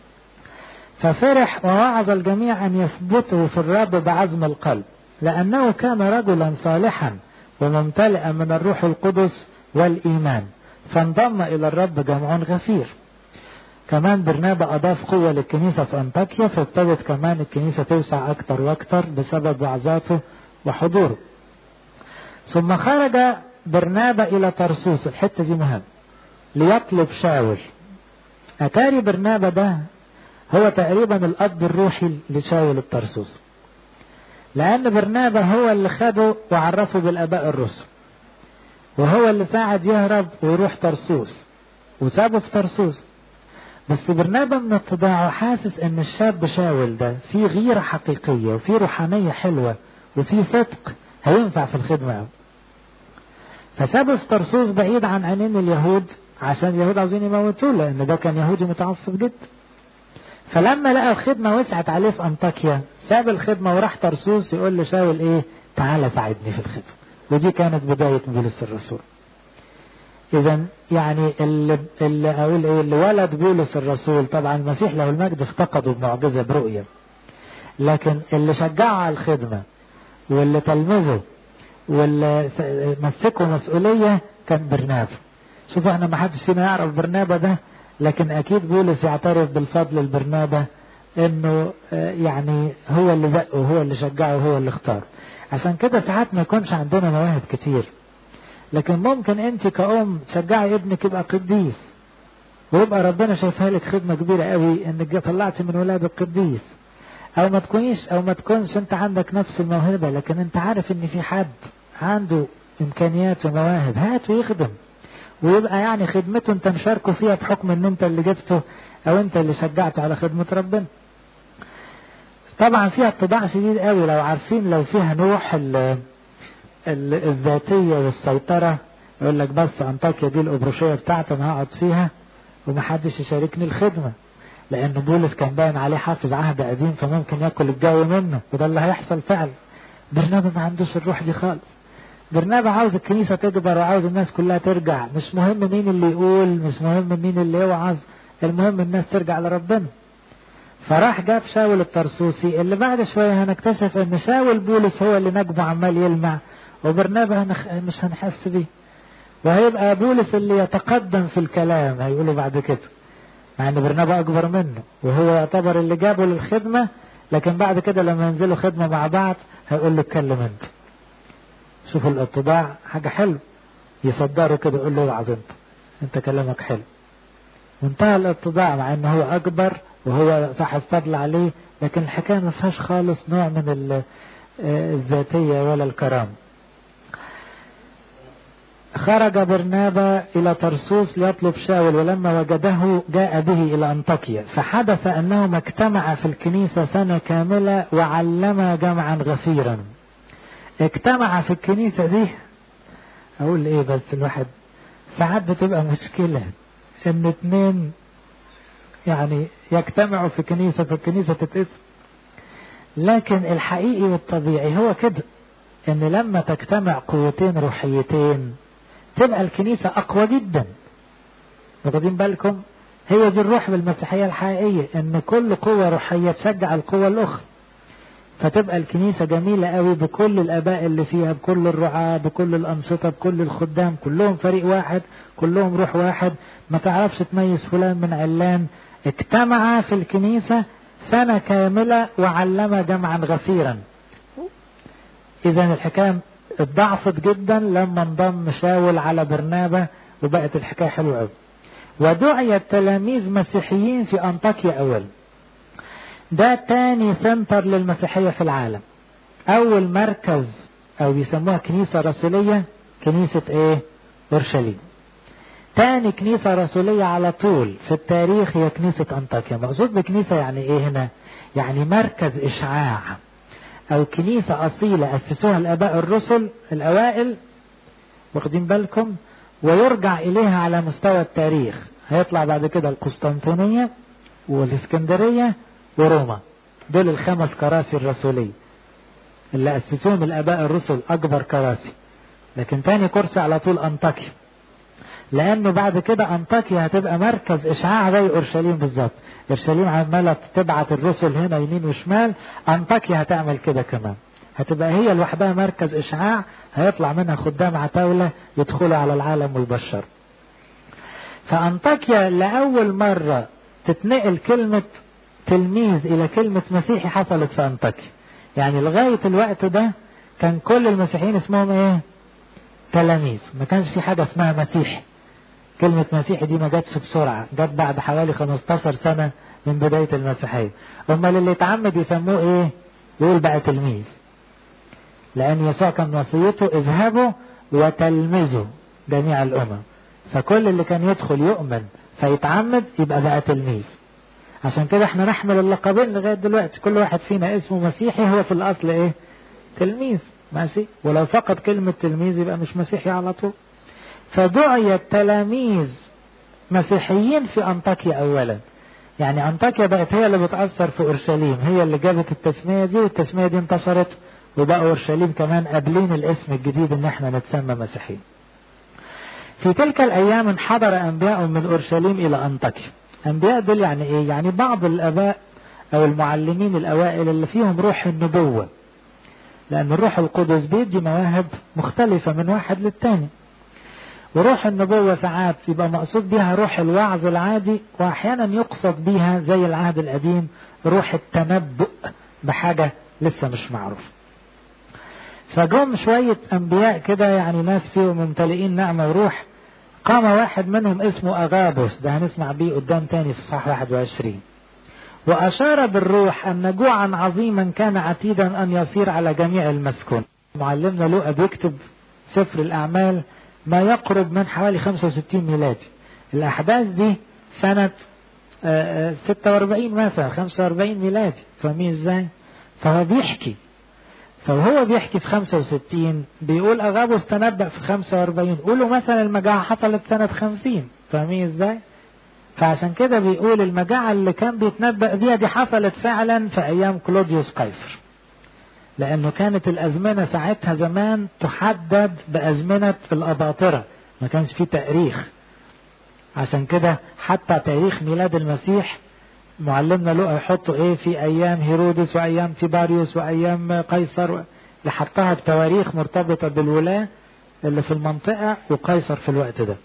ففرح ووعظ الجميع ان يثبتوا في الرب بعزم القلب لانه كان رجلا صالحا وممتلئا من الروح القدس والايمان فانضم الى الرب جمع غفير كمان برنابا اضاف قوه للكنيسه في انطاكيا فابتدت كمان الكنيسه توسع اكتر واكتر بسبب وعظاته وحضوره ثم خرج برنابا إلى طرسوس الحتة دي مهمة ليطلب شاول أتاري برنابا ده هو تقريبا الأب الروحي لشاول الطرسوس لأن برنابا هو اللي خده وعرفه بالآباء الرسل وهو اللي ساعد يهرب ويروح طرسوس وسابه في طرسوس بس برنابا من اتضاعه حاسس ان الشاب شاول ده فيه غيرة حقيقية وفيه روحانية حلوة وفيه صدق هينفع في الخدمة فسابه في طرسوس بعيد عن عينين اليهود عشان اليهود عاوزين يموتوه لان ده كان يهودي متعصب جدا فلما لقى الخدمة وسعت عليه في انطاكيا ساب الخدمة وراح طرسوس يقول لشاول ايه تعالى ساعدني في الخدمة ودي كانت بداية بولس الرسول اذا يعني اللي, اللي اقول ايه اللي ولد بولس الرسول طبعا المسيح له المجد افتقده بمعجزة برؤية لكن اللي شجعه على الخدمة واللي تلمذه واللي مسكوا مسؤولية كان برنابا شوفوا احنا ما حدش فينا يعرف برنابا ده لكن اكيد بولس يعترف بالفضل البرنابا انه يعني هو اللي زقه وهو اللي شجعه وهو اللي اختاره عشان كده ساعات ما يكونش عندنا مواهب كتير لكن ممكن انت كأم تشجعي ابنك يبقى قديس ويبقى ربنا شايفها لك خدمة كبيرة قوي انك طلعتي من ولاد القديس او ما تكونيش او ما تكونش انت عندك نفس الموهبة لكن انت عارف ان في حد عنده امكانيات ومواهب هات ويخدم ويبقى يعني خدمته انت مشاركه فيها بحكم ان انت اللي جبته او انت اللي شجعته على خدمة ربنا طبعا فيها اتضاع شديد قوي لو عارفين لو فيها نوح ال ال الذاتية والسيطرة يقول لك بس انطاكيا دي الابروشية بتاعتي انا هقعد فيها ومحدش يشاركني الخدمة لان بولس كان باين عليه حافظ عهد قديم فممكن ياكل الجو منه وده اللي هيحصل فعلا برنابا ما عندوش الروح دي خالص برنابا عاوز الكنيسة تكبر وعاوز الناس كلها ترجع مش مهم مين اللي يقول مش مهم مين اللي يوعظ المهم الناس ترجع لربنا فراح جاب شاول الطرسوسي اللي بعد شوية هنكتشف ان شاول بولس هو اللي نجمه عمال يلمع وبرنابا هنخ... مش هنحس بيه وهيبقى بولس اللي يتقدم في الكلام هيقولوا بعد كده مع ان برنابا اكبر منه وهو يعتبر اللي جابه للخدمة لكن بعد كده لما ينزلوا خدمة مع بعض هيقول له اتكلم انت شوفوا الاتباع حاجة حلوة يصدروا كده يقول له اوعظ انت انت كلامك حلو وانتهى الاتباع مع انه هو اكبر وهو صاحب فضل عليه لكن الحكاية ما فيهاش خالص نوع من الذاتية ولا الكرامة خرج برنابا إلى طرسوس ليطلب شاول ولما وجده جاء به إلى أنطاكيا فحدث أنهما اجتمعا في الكنيسة سنة كاملة وعلما جمعا غفيرا اجتمع في الكنيسة دي أقول إيه بس الواحد ساعات بتبقى مشكلة إن اتنين يعني يجتمعوا في كنيسة في الكنيسة تتقسم لكن الحقيقي والطبيعي هو كده ان لما تجتمع قوتين روحيتين تبقى الكنيسة اقوى جدا واخدين بالكم هي دي الروح بالمسيحية الحقيقية ان كل قوة روحية تشجع القوة الاخرى فتبقى الكنيسة جميلة قوي بكل الاباء اللي فيها بكل الرعاة بكل الانشطة بكل الخدام كلهم فريق واحد كلهم روح واحد ما تعرفش تميز فلان من علان اجتمع في الكنيسة سنة كاملة وعلم جمعا غفيرا اذا الحكاية اتضعفت جدا لما انضم شاول على برنابا وبقت الحكاية حلوة قوي ودعي التلاميذ مسيحيين في انطاكيا اول ده تاني سنتر للمسيحية في العالم اول مركز او بيسموها كنيسة رسولية كنيسة ايه اورشليم تاني كنيسة رسولية على طول في التاريخ هي كنيسة أنطاكيا مقصود بكنيسة يعني إيه هنا يعني مركز إشعاع أو كنيسة أصيلة أسسوها الآباء الرسل الأوائل واخدين بالكم ويرجع إليها على مستوى التاريخ هيطلع بعد كده القسطنطينية والإسكندرية وروما دول الخمس كراسي الرسولية اللي أسسوهم الآباء الرسل أكبر كراسي لكن تاني كرسي على طول أنطاكيا لانه بعد كده انطاكيا هتبقى مركز اشعاع زي اورشليم بالظبط اورشليم عماله تبعت الرسل هنا يمين وشمال انطاكيا هتعمل كده كمان هتبقى هي لوحدها مركز اشعاع هيطلع منها خدام عتاولة يدخلوا على العالم والبشر فانطاكيا لاول مرة تتنقل كلمة تلميذ الى كلمة مسيحي حصلت في انطاكيا يعني لغاية الوقت ده كان كل المسيحيين اسمهم ايه تلاميذ ما كانش في حاجة اسمها مسيحي كلمة مسيحي دي ما جاتش بسرعة جت بعد حوالي 15 سنة من بداية المسيحية امال اللي اتعمد يسموه ايه يقول بقى تلميذ لان يسوع كان وصيته اذهبوا وتلمذوا جميع الامم فكل اللي كان يدخل يؤمن فيتعمد يبقى بقى تلميذ عشان كده احنا نحمل اللقبين لغاية دلوقتي كل واحد فينا اسمه مسيحي هو في الاصل ايه تلميذ ماشي ولو فقد كلمة تلميذ يبقى مش مسيحي على طول فدعي التلاميذ مسيحيين في أنطاكيا أولا يعني أنطاكيا بقت هي اللي بتأثر في أورشليم هي اللي جابت التسمية دي والتسمية دي انتشرت وبقى أورشليم كمان قابلين الاسم الجديد إن احنا نتسمى مسيحيين في تلك الأيام انحدر أنبياء من أورشليم إلى أنطاكيا أنبياء دول يعني إيه يعني بعض الآباء أو المعلمين الأوائل اللي فيهم روح النبوة لأن الروح القدس بيدي مواهب مختلفة من واحد للتاني وروح النبوة ساعات يبقى مقصود بها روح الوعظ العادي وأحيانا يقصد بها زي العهد القديم روح التنبؤ بحاجة لسه مش معروف فجم شوية أنبياء كده يعني ناس فيهم ممتلئين نعمة وروح قام واحد منهم اسمه أغابوس ده هنسمع بيه قدام تاني في الصح 21 وأشار بالروح أن جوعا عظيما كان عتيدا أن يصير على جميع المسكون معلمنا لوقا بيكتب سفر الأعمال ما يقرب من حوالي 65 ميلادي الأحداث دي سنة 46 مثلا 45 ميلادي فاهمين ازاي؟ فهو بيحكي فهو بيحكي في 65 بيقول أغابوس تنبأ في 45 قولوا مثلا المجاعة حصلت سنة 50 فاهمين ازاي؟ فعشان كده بيقول المجاعة اللي كان بيتنبأ بيها دي حصلت فعلا في أيام كلوديوس قيصر لأنه كانت الأزمنة ساعتها زمان تحدد بأزمنة الأباطرة ما كانش في تاريخ عشان كده حتى تاريخ ميلاد المسيح معلمنا لقى يحطوا ايه في ايام هيرودس وايام تيباريوس وايام قيصر لحطها بتواريخ مرتبطة بالولاة اللي في المنطقة وقيصر في الوقت ده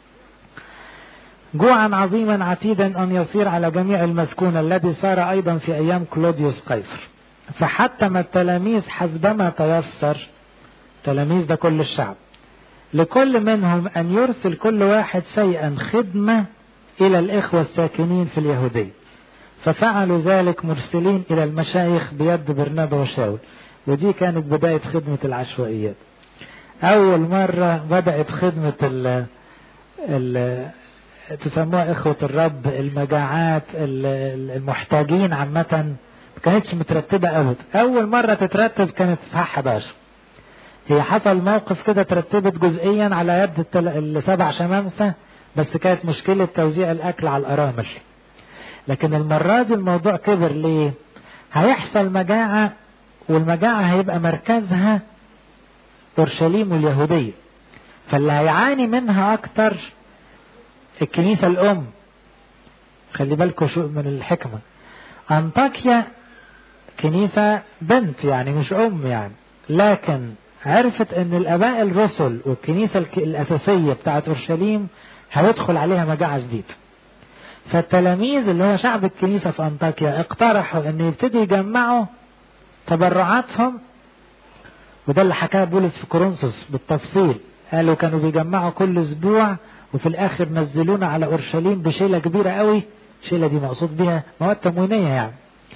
جوعا عظيما عتيدا ان يصير على جميع المسكون الذي صار ايضا في ايام كلوديوس قيصر فحتم التلاميذ حسبما تيسر تلاميذ ده كل الشعب لكل منهم ان يرسل كل واحد شيئا خدمة الى الاخوة الساكنين في اليهودية ففعلوا ذلك مرسلين الى المشايخ بيد برنابا وشاول ودي كانت بداية خدمة العشوائيات اول مرة بدأت خدمة ال ال تسموها إخوة الرب المجاعات المحتاجين عامة ما كانتش مترتبة أبدا أول مرة تترتب كانت إصحاح 11 هي حصل موقف كده ترتبت جزئيا على يد السبع شمامسة بس كانت مشكلة توزيع الأكل على الأرامل لكن المرة دي الموضوع كبر ليه؟ هيحصل مجاعة والمجاعة هيبقى مركزها أورشليم واليهودية فاللي هيعاني منها أكتر الكنيسة الأم خلي بالكم شو من الحكمة أنطاكيا كنيسة بنت يعني مش أم يعني لكن عرفت أن الآباء الرسل والكنيسة الأساسية بتاعت أورشليم هيدخل عليها مجاعة جديدة فالتلاميذ اللي هو شعب الكنيسة في أنطاكيا اقترحوا أن يبتدوا يجمعوا تبرعاتهم وده اللي حكاه بولس في كورنثوس بالتفصيل قالوا كانوا بيجمعوا كل أسبوع وفي الاخر نزلونا على اورشليم بشيله كبيره قوي الشيله دي مقصود بها مواد تموينيه يعني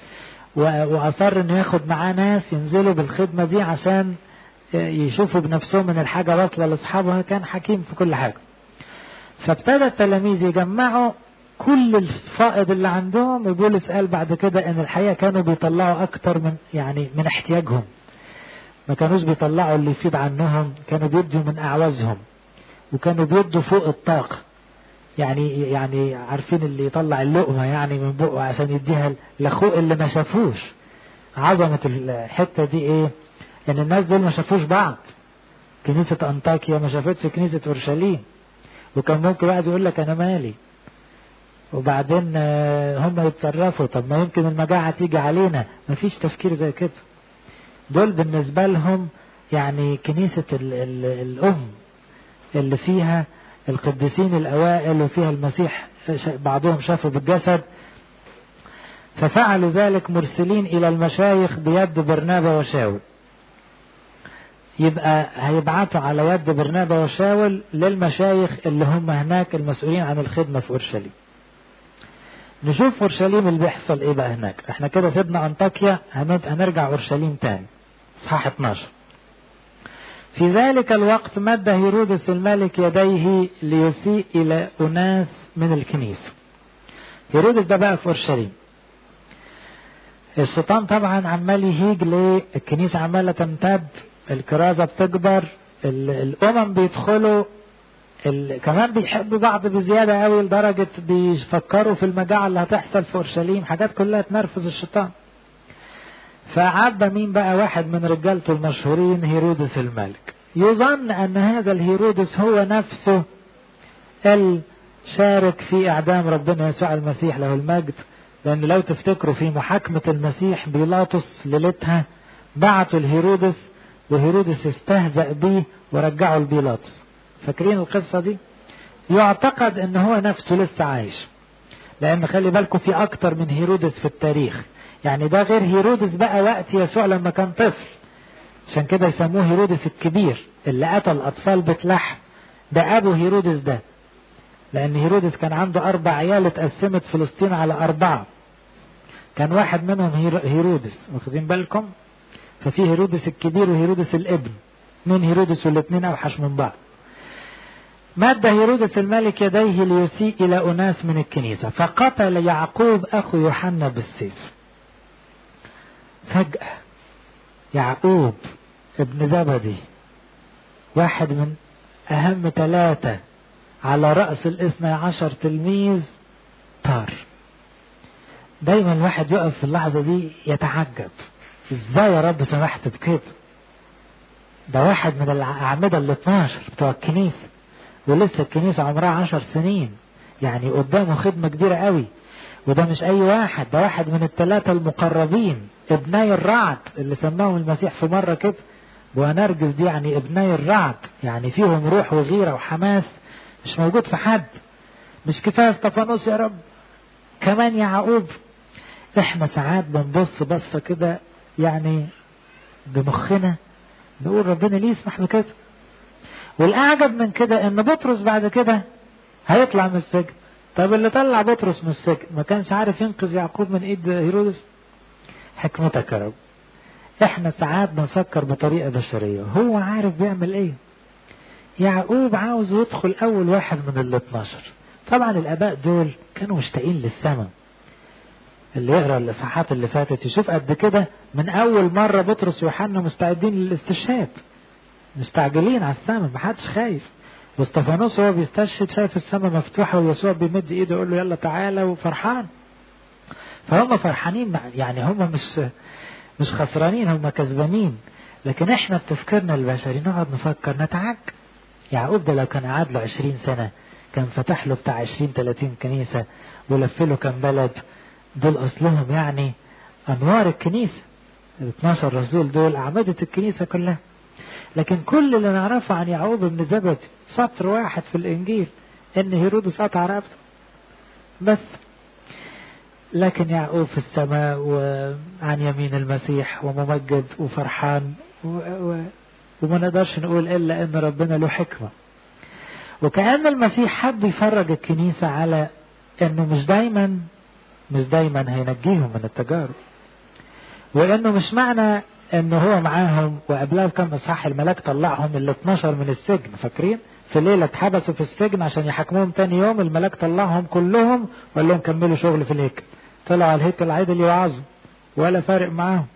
واصر انه ياخد معاه ناس ينزلوا بالخدمه دي عشان يشوفوا بنفسهم ان الحاجه واصله لاصحابها كان حكيم في كل حاجه فابتدى التلاميذ يجمعوا كل الفائض اللي عندهم وبولس قال بعد كده ان الحقيقه كانوا بيطلعوا اكتر من يعني من احتياجهم ما كانوش بيطلعوا اللي يفيد عنهم كانوا بيدوا من اعوازهم وكانوا بيدوا فوق الطاقة يعني يعني عارفين اللي يطلع اللقمة يعني من بقه عشان يديها لاخوه اللي ما شافوش عظمة الحتة دي ايه ان الناس دول ما شافوش بعض كنيسة انطاكيا ما شافتش كنيسة اورشليم وكان ممكن واحد يقول لك انا مالي وبعدين هم يتصرفوا طب ما يمكن المجاعة تيجي علينا مفيش تفكير زي كده دول بالنسبة لهم يعني كنيسة ال ال الأم اللي فيها القديسين الأوائل وفيها المسيح بعضهم شافوا بالجسد ففعلوا ذلك مرسلين إلى المشايخ بيد برنابا وشاول يبقى هيبعتوا على يد برنابا وشاول للمشايخ اللي هم هناك المسؤولين عن الخدمة في أورشليم نشوف أورشليم اللي بيحصل إيه بقى هناك احنا كده سيبنا أنطاكيا هنرجع أورشليم تاني إصحاح 12 في ذلك الوقت مد هيرودس الملك يديه ليسيء إلى أناس من الكنيسة هيرودس ده بقى في أورشليم الشيطان طبعا عمال يهيج للكنيسة عمالة تمتد الكرازة بتكبر الأمم بيدخلوا كمان بيحبوا بعض بزيادة قوي لدرجة بيفكروا في المجاعة اللي هتحصل في أورشليم حاجات كلها تنرفز الشيطان فعدى مين بقى واحد من رجالته المشهورين هيرودس الملك يظن أن هذا الهيرودس هو نفسه الشارك في إعدام ربنا يسوع المسيح له المجد لأن لو تفتكروا في محاكمة المسيح بيلاطس ليلتها بعتوا لهيرودس وهيرودس استهزأ بيه ورجعوا لبيلاطس فاكرين القصة دي يعتقد ان هو نفسه لسه عايش لان خلي بالكم في اكتر من هيرودس في التاريخ يعني ده غير هيرودس بقى وقت يسوع لما كان طفل عشان كده يسموه هيرودس الكبير اللي قتل اطفال بيت لحم ده ابو هيرودس ده لان هيرودس كان عنده اربع عيال اتقسمت فلسطين على اربعه كان واحد منهم هيرودس واخدين بالكم ففي هيرودس الكبير وهيرودس الابن اثنين هيرودس والاثنين اوحش من بعض مد هيرودس الملك يديه ليسيء الى اناس من الكنيسه فقتل يعقوب اخو يوحنا بالسيف فجاه يعقوب ابن زبدي واحد من اهم ثلاثه على رأس الاثنى عشر تلميذ طار دايما الواحد يقف في اللحظة دي يتعجب ازاي يا رب سمحت بكده ده واحد من الأعمدة ال 12 بتوع الكنيسة ولسه الكنيسة عمرها عشر سنين يعني قدامه خدمة كبيرة قوي وده مش أي واحد ده واحد من الثلاثة المقربين ابناي الرعد اللي سماهم المسيح في مرة كده بونرجس دي يعني ابناي الرعد يعني فيهم روح وغيرة وحماس مش موجود في حد مش كفايه استفانوس يا رب كمان يعقوب احنا ساعات بنبص بصه كده يعني بمخنا نقول ربنا ليه يسمح بكده والاعجب من كده ان بطرس بعد كده هيطلع من السجن طب اللي طلع بطرس من السجن ما كانش عارف ينقذ يعقوب من ايد هيرودس حكمتك يا رب احنا ساعات بنفكر بطريقه بشريه هو عارف بيعمل ايه يعقوب عاوز يدخل أول واحد من ال 12 طبعا الآباء دول كانوا مشتاقين للسماء اللي يقرا الإصحاحات اللي فاتت يشوف قد كده من أول مرة بطرس ويوحنا مستعدين للاستشهاد مستعجلين على السماء محدش خايف واستفانوس هو بيستشهد شايف السماء مفتوحة ويسوع بيمد ايده يقول له يلا تعالى وفرحان فهم فرحانين يعني هم مش مش خسرانين هم كسبانين لكن احنا بتفكيرنا البشري نقعد نفكر نتعجب يعقوب ده لو كان قعد له 20 سنة كان فتح له بتاع 20 30 كنيسة ولف له كام بلد دول أصلهم يعني أنوار الكنيسة ال 12 رسول دول أعمدة الكنيسة كلها لكن كل اللي نعرفه عن يعقوب بن زبد سطر واحد في الإنجيل إن هيرودس قطع رقبته بس لكن يعقوب في السماء وعن يمين المسيح وممجد وفرحان و... و... وما نقدرش نقول إلا إن ربنا له حكمة وكأن المسيح حب يفرج الكنيسة على إنه مش دايما مش دايما هينجيهم من التجارب وإنه مش معنى إنه هو معاهم وقبلها بكم إصحاح الملاك طلعهم ال 12 من السجن فاكرين؟ في ليلة اتحبسوا في السجن عشان يحاكموهم تاني يوم الملاك طلعهم كلهم وقال لهم كملوا شغل في الهيكل طلعوا على الهيكل عدل يوعظوا ولا فارق معاهم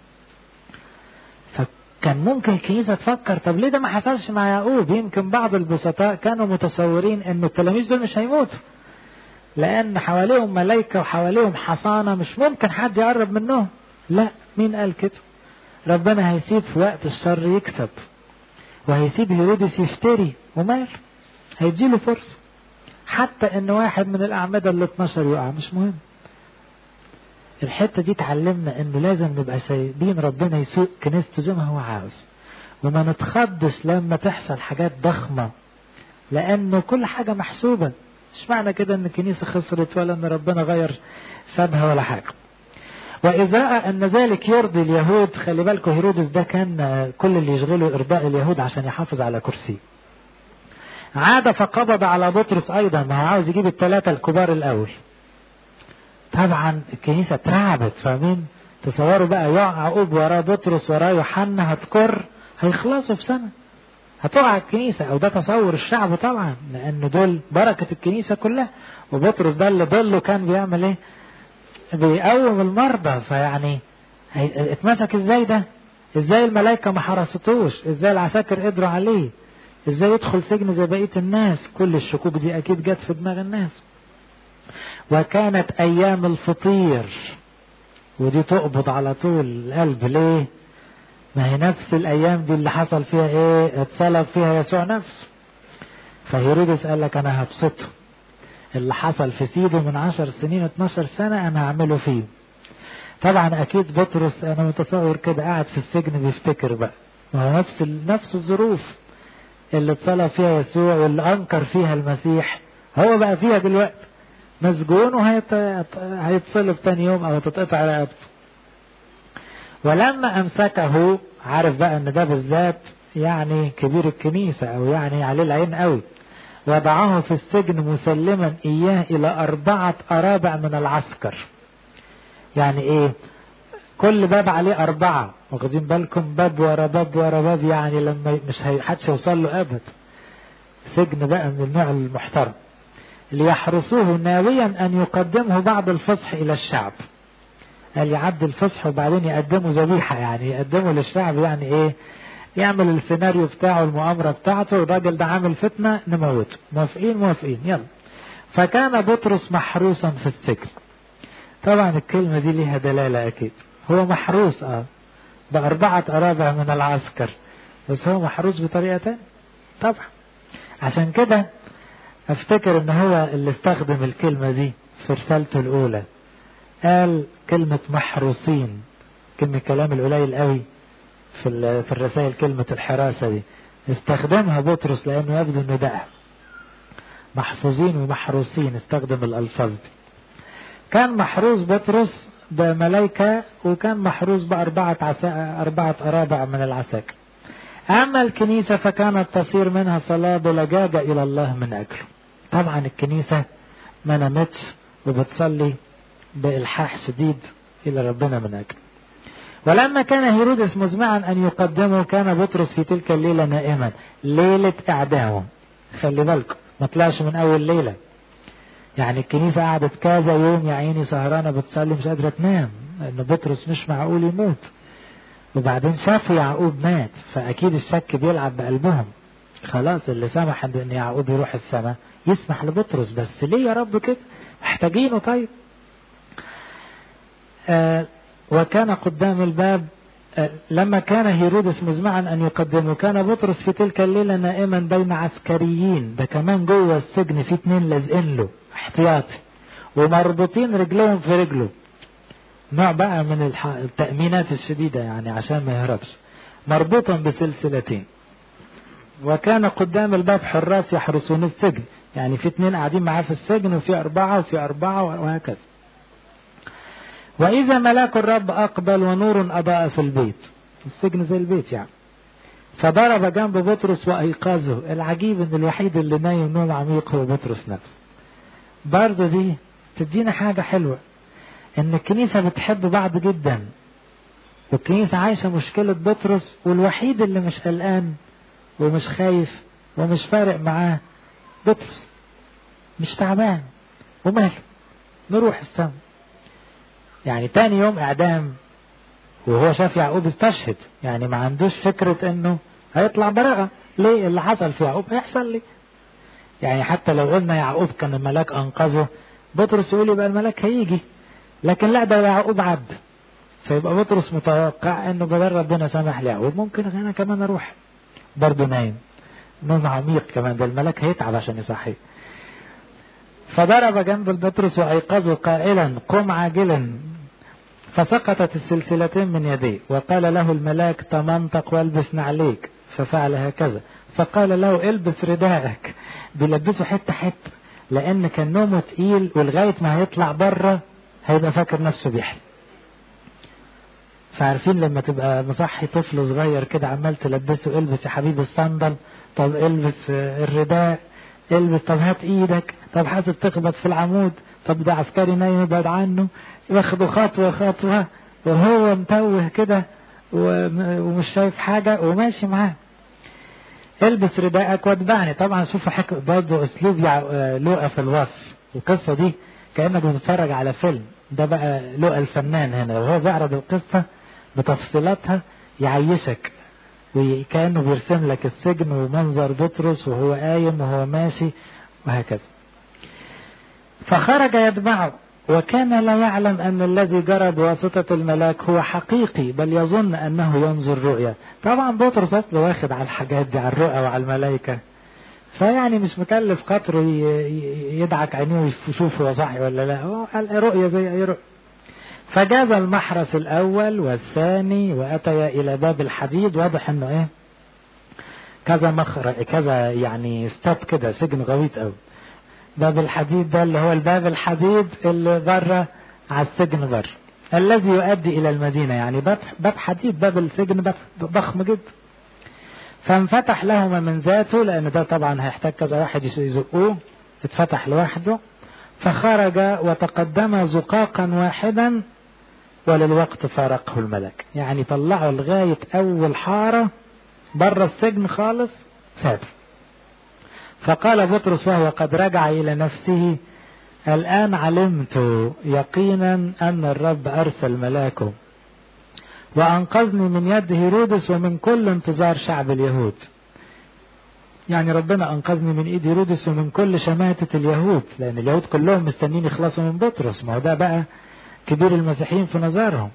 كان ممكن الكنيسة تفكر طب ليه ده ما حصلش مع يعقوب يمكن بعض البسطاء كانوا متصورين ان التلاميذ دول مش هيموتوا لان حواليهم ملائكة وحواليهم حصانة مش ممكن حد يقرب منهم لا مين قال كده ربنا هيسيب في وقت الشر يكسب وهيسيب هيرودس يفتري ومال هيديله فرصة حتى ان واحد من الاعمدة ال 12 يقع مش مهم الحتة دي تعلمنا انه لازم نبقى سايبين ربنا يسوق كنيسته زي ما هو عاوز وما نتخضش لما تحصل حاجات ضخمة لانه كل حاجة محسوبة مش معنى كده ان الكنيسة خسرت ولا ان ربنا غير سابها ولا حاجة وإذا رأى أن ذلك يرضي اليهود خلي بالكم هيرودس ده كان كل اللي يشغله إرضاء اليهود عشان يحافظ على كرسيه عاد فقبض على بطرس أيضا ما هو عاوز يجيب الثلاثة الكبار الأول طبعا الكنيسة اترعبت فاهمين تصوروا بقى يعقوب وراه بطرس وراه يوحنا هتكر هيخلصوا في سنة هتقع الكنيسة أو ده تصور الشعب طبعا لأن دول بركة الكنيسة كلها وبطرس ده اللي ضله كان بيعمل إيه؟ بيقوم المرضى فيعني اتمسك ازاي ده؟ ازاي الملائكة ما حرستوش؟ ازاي العساكر قدروا عليه؟ ازاي يدخل سجن زي بقية الناس؟ كل الشكوك دي أكيد جت في دماغ الناس. وكانت أيام الفطير ودي تقبض على طول القلب ليه؟ ما هي نفس الأيام دي اللي حصل فيها إيه؟ اتصلب فيها يسوع نفسه. فهيرودس قال لك أنا هبسطه. اللي حصل في سيده من عشر سنين 12 سنة أنا هعمله فيه. طبعا اكيد بطرس انا متصور كده قاعد في السجن بيفتكر بقى ما هو نفس نفس الظروف اللي اتصلى فيها يسوع واللي انكر فيها المسيح هو بقى فيها دلوقتي مسجون وهيتصلب تاني يوم او تتقطع رقبته ولما امسكه عارف بقى ان ده بالذات يعني كبير الكنيسة او يعني عليه العين قوي وضعه في السجن مسلما اياه الى اربعة ارابع من العسكر يعني ايه كل باب عليه اربعة واخدين بالكم باب ورا باب ورا باب يعني لما مش حدش يوصل له ابدا سجن بقى من النوع المحترم ليحرسوه ناويا ان يقدمه بعد الفصح الى الشعب قال يعدي الفصح وبعدين يقدموا ذبيحة يعني يقدموا للشعب يعني ايه يعمل السيناريو بتاعه المؤامرة بتاعته الراجل ده عامل فتنة نموته موافقين موافقين يلا فكان بطرس محروسا في السجن طبعا الكلمة دي ليها دلالة أكيد هو محروس اه بأربعة أرابع من العسكر بس هو محروس بطريقة تانية طبعا عشان كده افتكر ان هو اللي استخدم الكلمة دي في رسالته الأولى قال كلمة محروسين كلمة كلام القليل قوي في في الرسائل كلمة الحراسة دي استخدمها بطرس لأنه يبدو إنه ده محفوظين ومحروسين استخدم الألفاظ دي كان محروس بطرس بملائكة وكان محروس بأربعة عسا... أربعة أرابع من العساكر أما الكنيسة فكانت تصير منها صلاة بلجاجة إلى الله من أجله طبعا الكنيسة ما نامتش وبتصلي بإلحاح شديد إلى ربنا من أجله ولما كان هيرودس مزمعا أن يقدمه كان بطرس في تلك الليلة نائما ليلة إعدامه خلي بالكم ما طلعش من أول ليلة يعني الكنيسة قعدت كذا يوم يا عيني سهرانة بتصلي مش قادرة تنام لأن بطرس مش معقول يموت وبعدين شافوا يعقوب مات فأكيد الشك بيلعب بقلبهم خلاص اللي سمح ان يعقوب يروح السماء يسمح لبطرس بس ليه يا رب كده محتاجينه طيب آه وكان قدام الباب آه لما كان هيرودس مزمعا ان يقدمه كان بطرس في تلك الليله نائما بين عسكريين ده كمان جوه السجن في اتنين لازقين له احتياطي ومربوطين رجلهم في رجله نوع بقى من التأمينات الشديدة يعني عشان ما يهربش مربوطا بسلسلتين وكان قدام الباب حراس يحرسون السجن يعني في اتنين قاعدين معاه في السجن وفي أربعة وفي أربعة وهكذا وإذا ملاك الرب أقبل ونور أضاء في البيت السجن زي البيت يعني فضرب جنب بطرس وأيقظه العجيب إن الوحيد اللي نايم نوم عميق هو بطرس نفسه برضه دي تدينا حاجة حلوة إن الكنيسة بتحب بعض جدا والكنيسة عايشة مشكلة بطرس والوحيد اللي مش قلقان ومش خايف ومش فارق معاه بطرس مش تعبان وماله نروح السما يعني تاني يوم اعدام وهو شاف يعقوب استشهد يعني ما عندوش فكرة انه هيطلع براءة ليه اللي حصل في يعقوب هيحصل لي يعني حتى لو قلنا يعقوب كان الملاك انقذه بطرس يقول يبقى الملاك هيجي لكن لا ده يعقوب عبد فيبقى بطرس متوقع انه بدل ربنا سمح ليعقوب ممكن انا كمان اروح برضه نايم نوم عميق كمان ده الملاك هيتعب عشان يصحيه فضرب جنب البطرس وأيقظه قائلا قم عاجلا فسقطت السلسلتين من يديه وقال له الملاك تمنطق والبس نعليك ففعل هكذا فقال له البس رداءك بيلبسه حتة حتة لأن كان نومه تقيل ولغاية ما هيطلع بره هيبقى فاكر نفسه بيحلم فعارفين لما تبقى مصحي طفل صغير كده عمال تلبسه البس يا حبيبي الصندل طب البس الرداء البس طب هات ايدك طب حاسب تخبط في العمود طب ده عسكري نايم ابعد عنه ياخده خطوة خطوة وهو متوه كده ومش شايف حاجة وماشي معاه البس رداءك واتبعني طبعا شوفوا حك... برضه اسلوب لوقا في الوصف القصة دي كأنك بتتفرج على فيلم ده بقى لوقا الفنان هنا وهو بيعرض القصة بتفصيلاتها يعيشك وكأنه بيرسم لك السجن ومنظر بطرس وهو قايم وهو ماشي وهكذا فخرج يتبعه وكان لا يعلم أن الذي جرى بواسطة الملاك هو حقيقي بل يظن أنه ينظر رؤيا طبعا بطرس أصله واخد على الحاجات دي على الرؤى وعلى الملائكة فيعني مش مكلف خاطره يدعك عينيه ويشوف هو صحي ولا لا هو رؤية زي أي رؤية فجاز المحرس الأول والثاني وأتيا إلى باب الحديد واضح إنه إيه كذا مخرج كذا يعني ستوب كده سجن غويط قوي باب الحديد ده اللي هو الباب الحديد اللي بره على السجن بره الذي يؤدي إلى المدينة يعني باب باب حديد باب السجن باب ضخم جدا فانفتح لهما من ذاته لأن ده طبعا هيحتاج كذا واحد يزقوه اتفتح لوحده فخرج وتقدم زقاقا واحدا وللوقت فارقه الملك يعني طلعه لغاية أول حارة بره السجن خالص سافر فقال بطرس وهو قد رجع إلى نفسه الآن علمت يقينا أن الرب أرسل ملاكه وأنقذني من يد هيرودس ومن كل انتظار شعب اليهود يعني ربنا أنقذني من إيد هيرودس ومن كل شماتة اليهود لأن اليهود كلهم مستنين يخلصوا من بطرس ما هو ده بقى كبير المسيحيين في نظرهم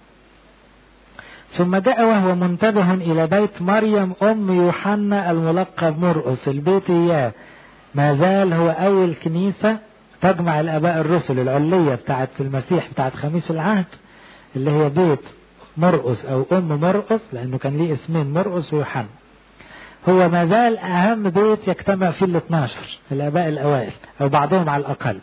ثم جاء وهو منتبه إلى بيت مريم أم يوحنا الملقب مرقس البيت إياه ما زال هو أول كنيسة تجمع الآباء الرسل العلية بتاعت المسيح بتاعت خميس العهد اللي هي بيت مرقس أو أم مرقس لأنه كان ليه اسمين مرقس ويوحنا هو ما زال أهم بيت يجتمع فيه ال 12 الآباء الأوائل أو بعضهم على الأقل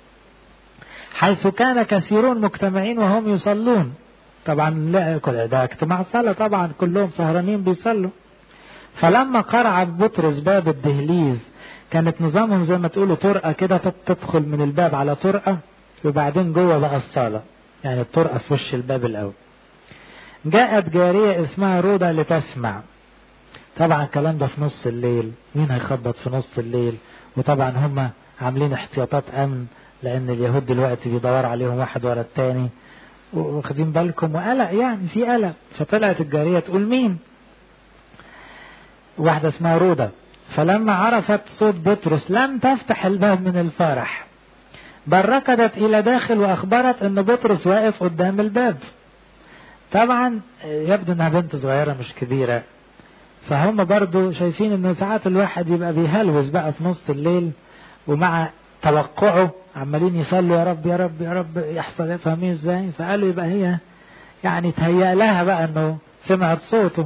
حيث كان كثيرون مجتمعين وهم يصلون طبعا لا ده اجتماع صلاة طبعا كلهم سهرانين بيصلوا فلما قرع بطرس باب الدهليز كانت نظامهم زي ما تقولوا طرقة كده تدخل من الباب على طرقة وبعدين جوه بقى الصالة يعني الطرقة في وش الباب الأول جاءت جارية اسمها رودا لتسمع طبعا الكلام ده في نص الليل مين هيخبط في نص الليل وطبعا هم عاملين احتياطات امن لان اليهود دلوقتي بيدور عليهم واحد ورا التاني واخدين بالكم وقلق يعني في قلق فطلعت الجارية تقول مين واحدة اسمها رودا فلما عرفت صوت بطرس لم تفتح الباب من الفرح بل ركضت الى داخل واخبرت ان بطرس واقف قدام الباب طبعا يبدو انها بنت صغيرة مش كبيرة فهم برضو شايفين انه ساعات الواحد يبقى بيهلوس بقى في نص الليل ومع توقعه عمالين يصلوا يا رب يا رب يا رب يحصل فاهمين ازاي فقالوا يبقى هي يعني تهيأ لها بقى انه سمعت صوته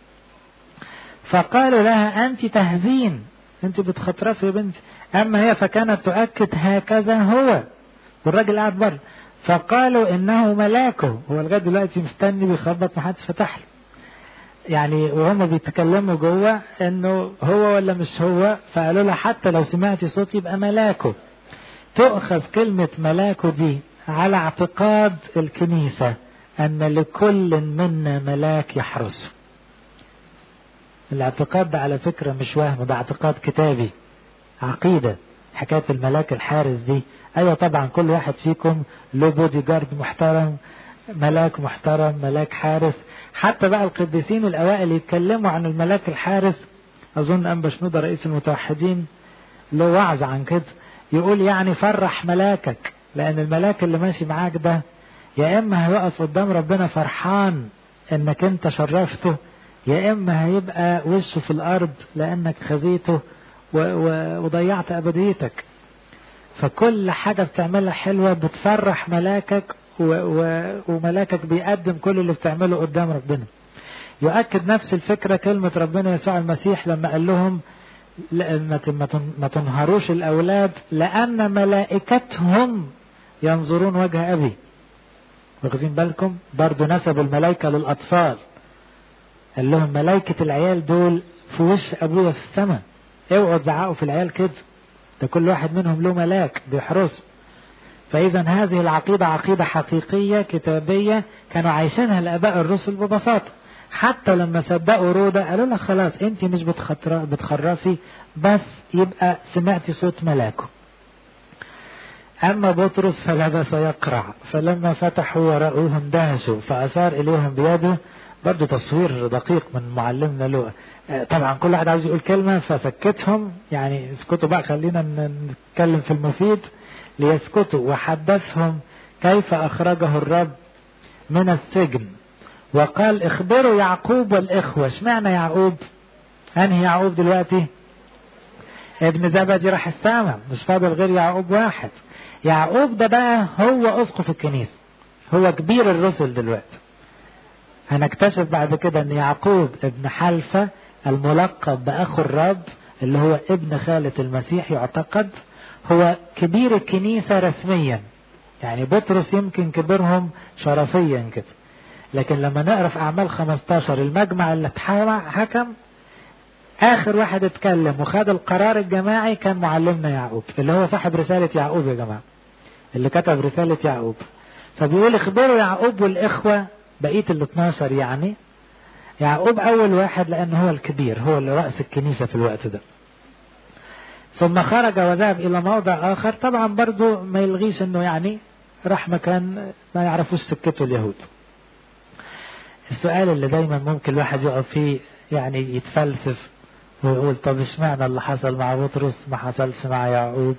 فقالوا لها انت تهزين انت بتخطرفي يا بنتي اما هي فكانت تؤكد هكذا هو والراجل قاعد بره فقالوا انه ملاكه هو لغايه دلوقتي مستني بيخبط محدش فتح له يعني وهم بيتكلموا جوه انه هو ولا مش هو فقالوا لها حتى لو سمعتي صوت يبقى ملاكه تؤخذ كلمة ملاكه دي على اعتقاد الكنيسة ان لكل منا ملاك يحرسه الاعتقاد ده على فكرة مش وهم ده اعتقاد كتابي عقيدة حكاية الملاك الحارس دي ايوه طبعا كل واحد فيكم له بودي جارد محترم ملاك محترم ملاك حارس حتى بقى القديسين الاوائل يتكلموا عن الملاك الحارس اظن انبا شنودة رئيس المتوحدين له وعظ عن كده يقول يعني فرح ملاكك لان الملاك اللي ماشي معاك ده يا اما هيقف قدام ربنا فرحان انك انت شرفته يا اما هيبقى وشه في الارض لانك خذيته وضيعت ابديتك فكل حاجة بتعملها حلوة بتفرح ملاكك و... و... وملاكك بيقدم كل اللي بتعمله قدام ربنا يؤكد نفس الفكرة كلمة ربنا يسوع المسيح لما قال لهم ما تنهروش الأولاد لأن ملائكتهم ينظرون وجه أبي واخدين بالكم برضو نسب الملائكة للأطفال قال لهم ملائكة العيال دول في وش أبويا في السماء اوعوا تزعقوا في العيال كده ده كل واحد منهم له ملاك بيحرسه فإذا هذه العقيدة عقيدة حقيقية كتابية كانوا عايشينها الآباء الرسل ببساطة حتى لما صدقوا رودا قالوا لها خلاص انت مش بتخرفي بس يبقى سمعتي صوت ملاكه أما بطرس فلبس يقرع فلما فتحوا ورأوه اندهشوا فأشار إليهم بيده برضو تصوير دقيق من معلمنا لؤى طبعا كل واحد عاوز يقول كلمة فسكتهم يعني اسكتوا بقى خلينا نتكلم في المفيد ليسكتوا وحدثهم كيف أخرجه الرب من السجن وقال اخبروا يعقوب والإخوة اشمعنى يعقوب أنهي يعقوب دلوقتي ابن زبدي راح السماء مش فاضل غير يعقوب واحد يعقوب ده بقى هو أسقف الكنيسة هو كبير الرسل دلوقتي هنكتشف بعد كده ان يعقوب ابن حلفة الملقب بأخو الرب اللي هو ابن خالة المسيح يعتقد هو كبير الكنيسة رسميا يعني بطرس يمكن كبرهم شرفيا كده لكن لما نقرا في اعمال 15 المجمع اللي حكم اخر واحد اتكلم وخد القرار الجماعي كان معلمنا يعقوب اللي هو صاحب رسالة يعقوب يا جماعة اللي كتب رسالة يعقوب فبيقول اخبروا يعقوب والاخوة بقية ال 12 يعني يعقوب اول واحد لانه هو الكبير هو اللي رأس الكنيسة في الوقت ده ثم خرج وذهب الى موضع اخر طبعا برضو ما يلغيش انه يعني راح مكان ما يعرفوش سكته اليهود السؤال اللي دايما ممكن الواحد يقف فيه يعني يتفلسف ويقول طب اشمعنى اللي حصل مع بطرس ما حصلش مع يعقوب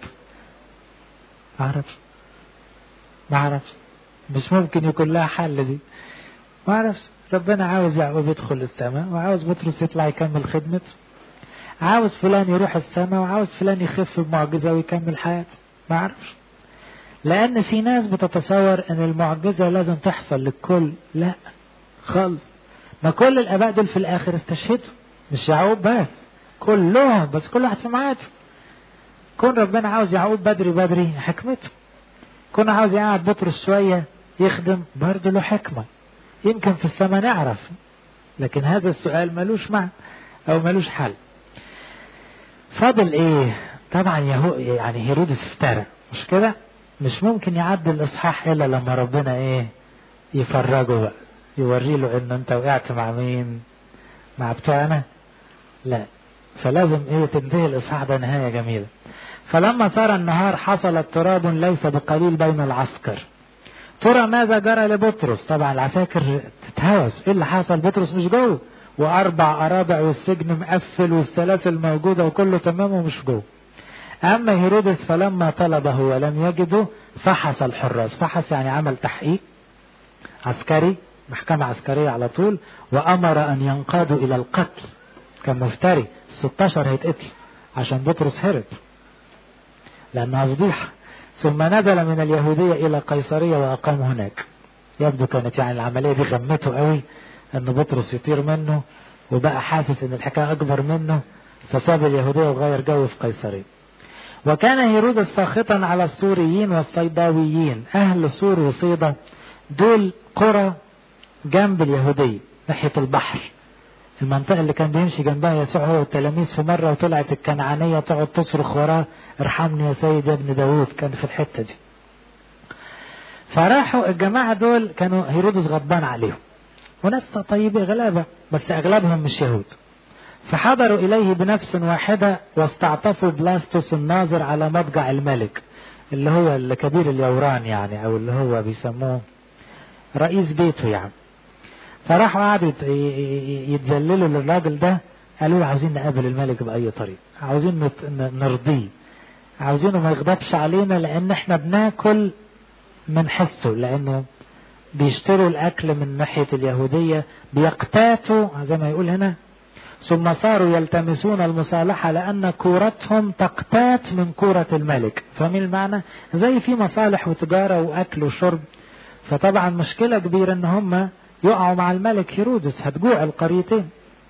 ما اعرفش ما اعرفش مش ممكن يكون لها حل دي ما اعرفش ربنا عاوز يعقوب يدخل السماء وعاوز بطرس يطلع يكمل خدمته عاوز فلان يروح السماء وعاوز فلان يخف بمعجزة ويكمل حياته ما اعرفش لان في ناس بتتصور ان المعجزة لازم تحصل للكل لا خالص ما كل الاباء دول في الاخر استشهدوا مش يعقوب بس كلهم بس كل واحد في ميعاده كون ربنا عاوز يعقوب بدري بدري حكمته كون عاوز يقعد بطرس شوية يخدم برضه له حكمة يمكن في السماء نعرف لكن هذا السؤال ملوش معنى او ملوش حل فاضل ايه طبعا يهو يعني هيرودس افترى مش كده مش ممكن يعدي الاصحاح الا لما ربنا ايه يفرجه بقى يوري له ان انت وقعت مع مين مع بتوعنا لا فلازم ايه تنتهي الاصحاح ده نهايه جميله فلما صار النهار حصل اضطراب ليس بقليل بين العسكر ترى ماذا جرى لبطرس طبعا العساكر تتهوس ايه اللي حصل بطرس مش جوه واربع ارابع والسجن مقفل والسلاسل موجوده وكله تمام ومش جوه اما هيرودس فلما طلبه ولم يجده فحص الحراس فحص يعني عمل تحقيق عسكري محكمة عسكرية على طول وأمر أن ينقادوا إلى القتل كان مفتري 16 هيتقتل عشان بطرس هرب لأنها فضيحة ثم نزل من اليهودية إلى قيصرية وأقام هناك يبدو كانت يعني العملية دي غمته قوي أن بطرس يطير منه وبقى حاسس أن الحكاية أكبر منه فساب اليهودية وغير جو في قيصرية وكان هيرودس ساخطا على السوريين والصيداويين أهل سور وصيدا دول قرى جنب اليهودية ناحية البحر المنطقة اللي كان بيمشي جنبها يسوع هو والتلاميذ في مرة وطلعت الكنعانية تقعد تصرخ وراه ارحمني يا سيد يا ابن داوود كان في الحتة دي فراحوا الجماعة دول كانوا هيرودس غضبان عليهم وناس طيبة غلابة بس أغلبهم مش يهود فحضروا إليه بنفس واحدة واستعطفوا بلاستوس الناظر على مضجع الملك اللي هو الكبير اليوران يعني أو اللي هو بيسموه رئيس بيته يعني فراحوا قعدوا يتذللوا للراجل ده قالوا له عاوزين نقابل الملك بأي طريقة عاوزين نرضيه عاوزينه ما يغضبش علينا لأن احنا بناكل من حسه لأنه بيشتروا الأكل من ناحية اليهودية بيقتاتوا زي ما يقول هنا ثم صاروا يلتمسون المصالحة لأن كورتهم تقتات من كورة الملك فاهمين المعنى زي في مصالح وتجارة وأكل وشرب فطبعا مشكلة كبيرة ان هم يقعوا مع الملك هيرودس هتجوع القريتين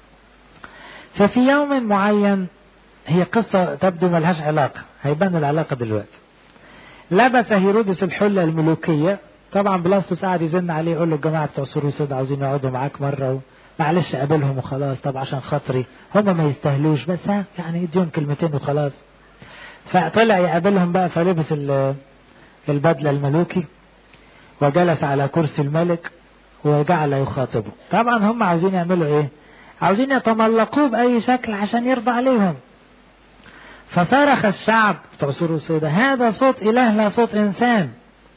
ففي يوم معين هي قصة تبدو ملهاش علاقة هيبان العلاقة دلوقتي لبس هيرودس الحلة الملوكية طبعا بلاستوس قاعد يزن عليه يقول له الجماعة بتوع سوروسيد عاوزين يقعدوا معاك مرة معلش قابلهم وخلاص طب عشان خاطري هم ما يستاهلوش بس ها يعني يديهم كلمتين وخلاص فطلع يقابلهم بقى فلبس البدلة الملوكي وجلس على كرسي الملك وجعل يخاطبه طبعا هم عاوزين يعملوا ايه عاوزين يتملقوه بأي شكل عشان يرضى عليهم فصرخ الشعب بتوع سوروسيدا هذا صوت إله لا صوت إنسان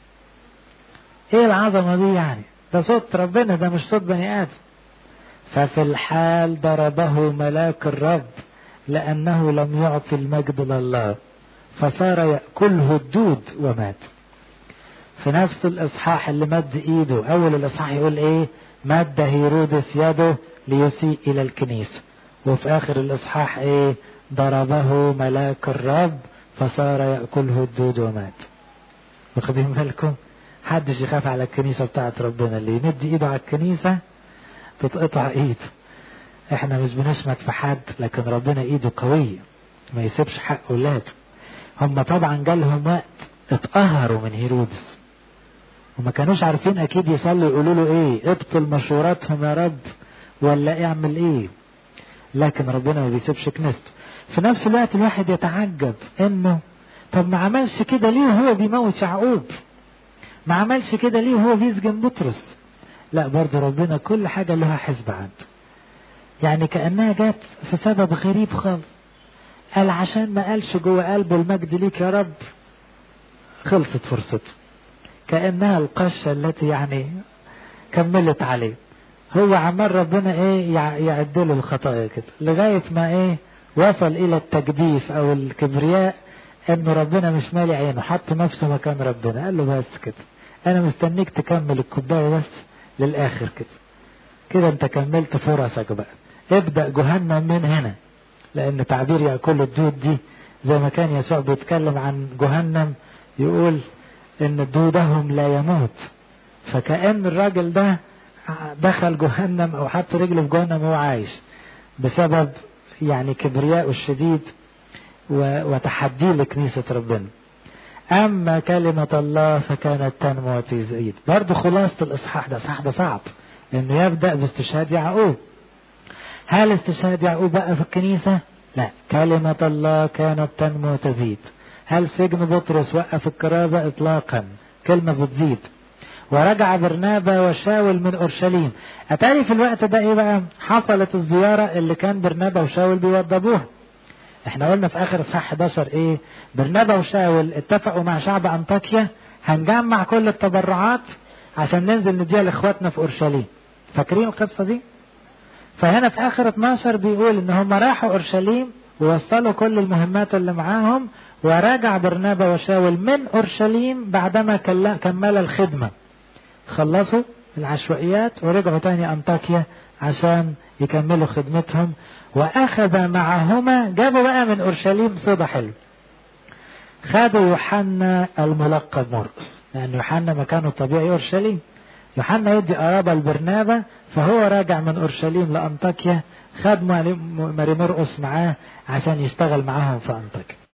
ايه العظمة دي يعني ده صوت ربنا ده مش صوت بني آدم ففي الحال ضربه ملاك الرب لأنه لم يعطي المجد لله فصار يأكله الدود ومات في نفس الإصحاح اللي مد إيده أول الإصحاح يقول إيه مد هيرودس يده ليسيء إلى الكنيسة وفي آخر الإصحاح إيه ضربه ملاك الرب فصار يأكله الدود ومات واخدين بالكم حدش يخاف على الكنيسة بتاعت ربنا اللي يمد ايده على الكنيسة تتقطع ايده احنا مش بنشمت في حد لكن ربنا ايده قوية ما يسيبش حق اولاده هم طبعا جالهم وقت اتقهروا من هيرودس وما كانوش عارفين اكيد يصلوا يقولوا له ايه ابطل مشوراتهم يا رب ولا اعمل ايه لكن ربنا ما بيسيبش كنيسته في نفس الوقت الواحد يتعجب انه طب ما عملش كده ليه وهو بيموت يعقوب ما عملش كده ليه وهو بيسجن بطرس لا برضه ربنا كل حاجة لها حسب عنده يعني كأنها جت في سبب غريب خالص قال عشان ما قالش جوه قلبه المجد ليك يا رب خلصت فرصته كأنها القشة التي يعني كملت عليه هو عمال ربنا ايه يعدله الخطايا كده لغاية ما ايه وصل الى التجديف او الكبرياء انه ربنا مش مالي عينه حط نفسه مكان ربنا قال له بس كده انا مستنيك تكمل الكوبايه بس للاخر كده كده انت كملت فرصك بقى ابدا جهنم من هنا لان تعبير ياكل الدود دي زي ما كان يسوع بيتكلم عن جهنم يقول ان دودهم لا يموت فكأن الراجل ده دخل جهنم او حط رجله في جهنم وهو عايش بسبب يعني كبرياءه الشديد وتحديه لكنيسة ربنا أما كلمة الله فكانت تنمو وتزيد برضه خلاصة الإصحاح ده الإصحاح ده صعب إنه يبدأ باستشهاد يعقوب هل استشهاد يعقوب بقى في الكنيسة؟ لا كلمة الله كانت تنمو وتزيد هل سجن بطرس وقف الكرازة إطلاقا كلمة بتزيد ورجع برنابا وشاول من أورشليم أتاري في الوقت ده إيه بقى حصلت الزيارة اللي كان برنابا وشاول بيوضبوها احنا قلنا في اخر اصحاح 11 ايه برنابا وشاول اتفقوا مع شعب انطاكيا هنجمع كل التبرعات عشان ننزل نديها لاخواتنا في اورشليم فاكرين القصه دي فهنا في اخر 12 بيقول ان هم راحوا اورشليم ووصلوا كل المهمات اللي معاهم ورجع برنابا وشاول من اورشليم بعدما كمل الخدمه خلصوا العشوائيات ورجعوا تاني انطاكيا عشان يكملوا خدمتهم واخذ معهما جابوا بقى من اورشليم صيدا حلو خدوا يوحنا الملقب مرقس لان يوحنا مكانه الطبيعي اورشليم يوحنا يدي قرابه لبرنابا فهو راجع من اورشليم لانطاكيا خد ماري مرقس معاه عشان يشتغل معاهم في انطاكيا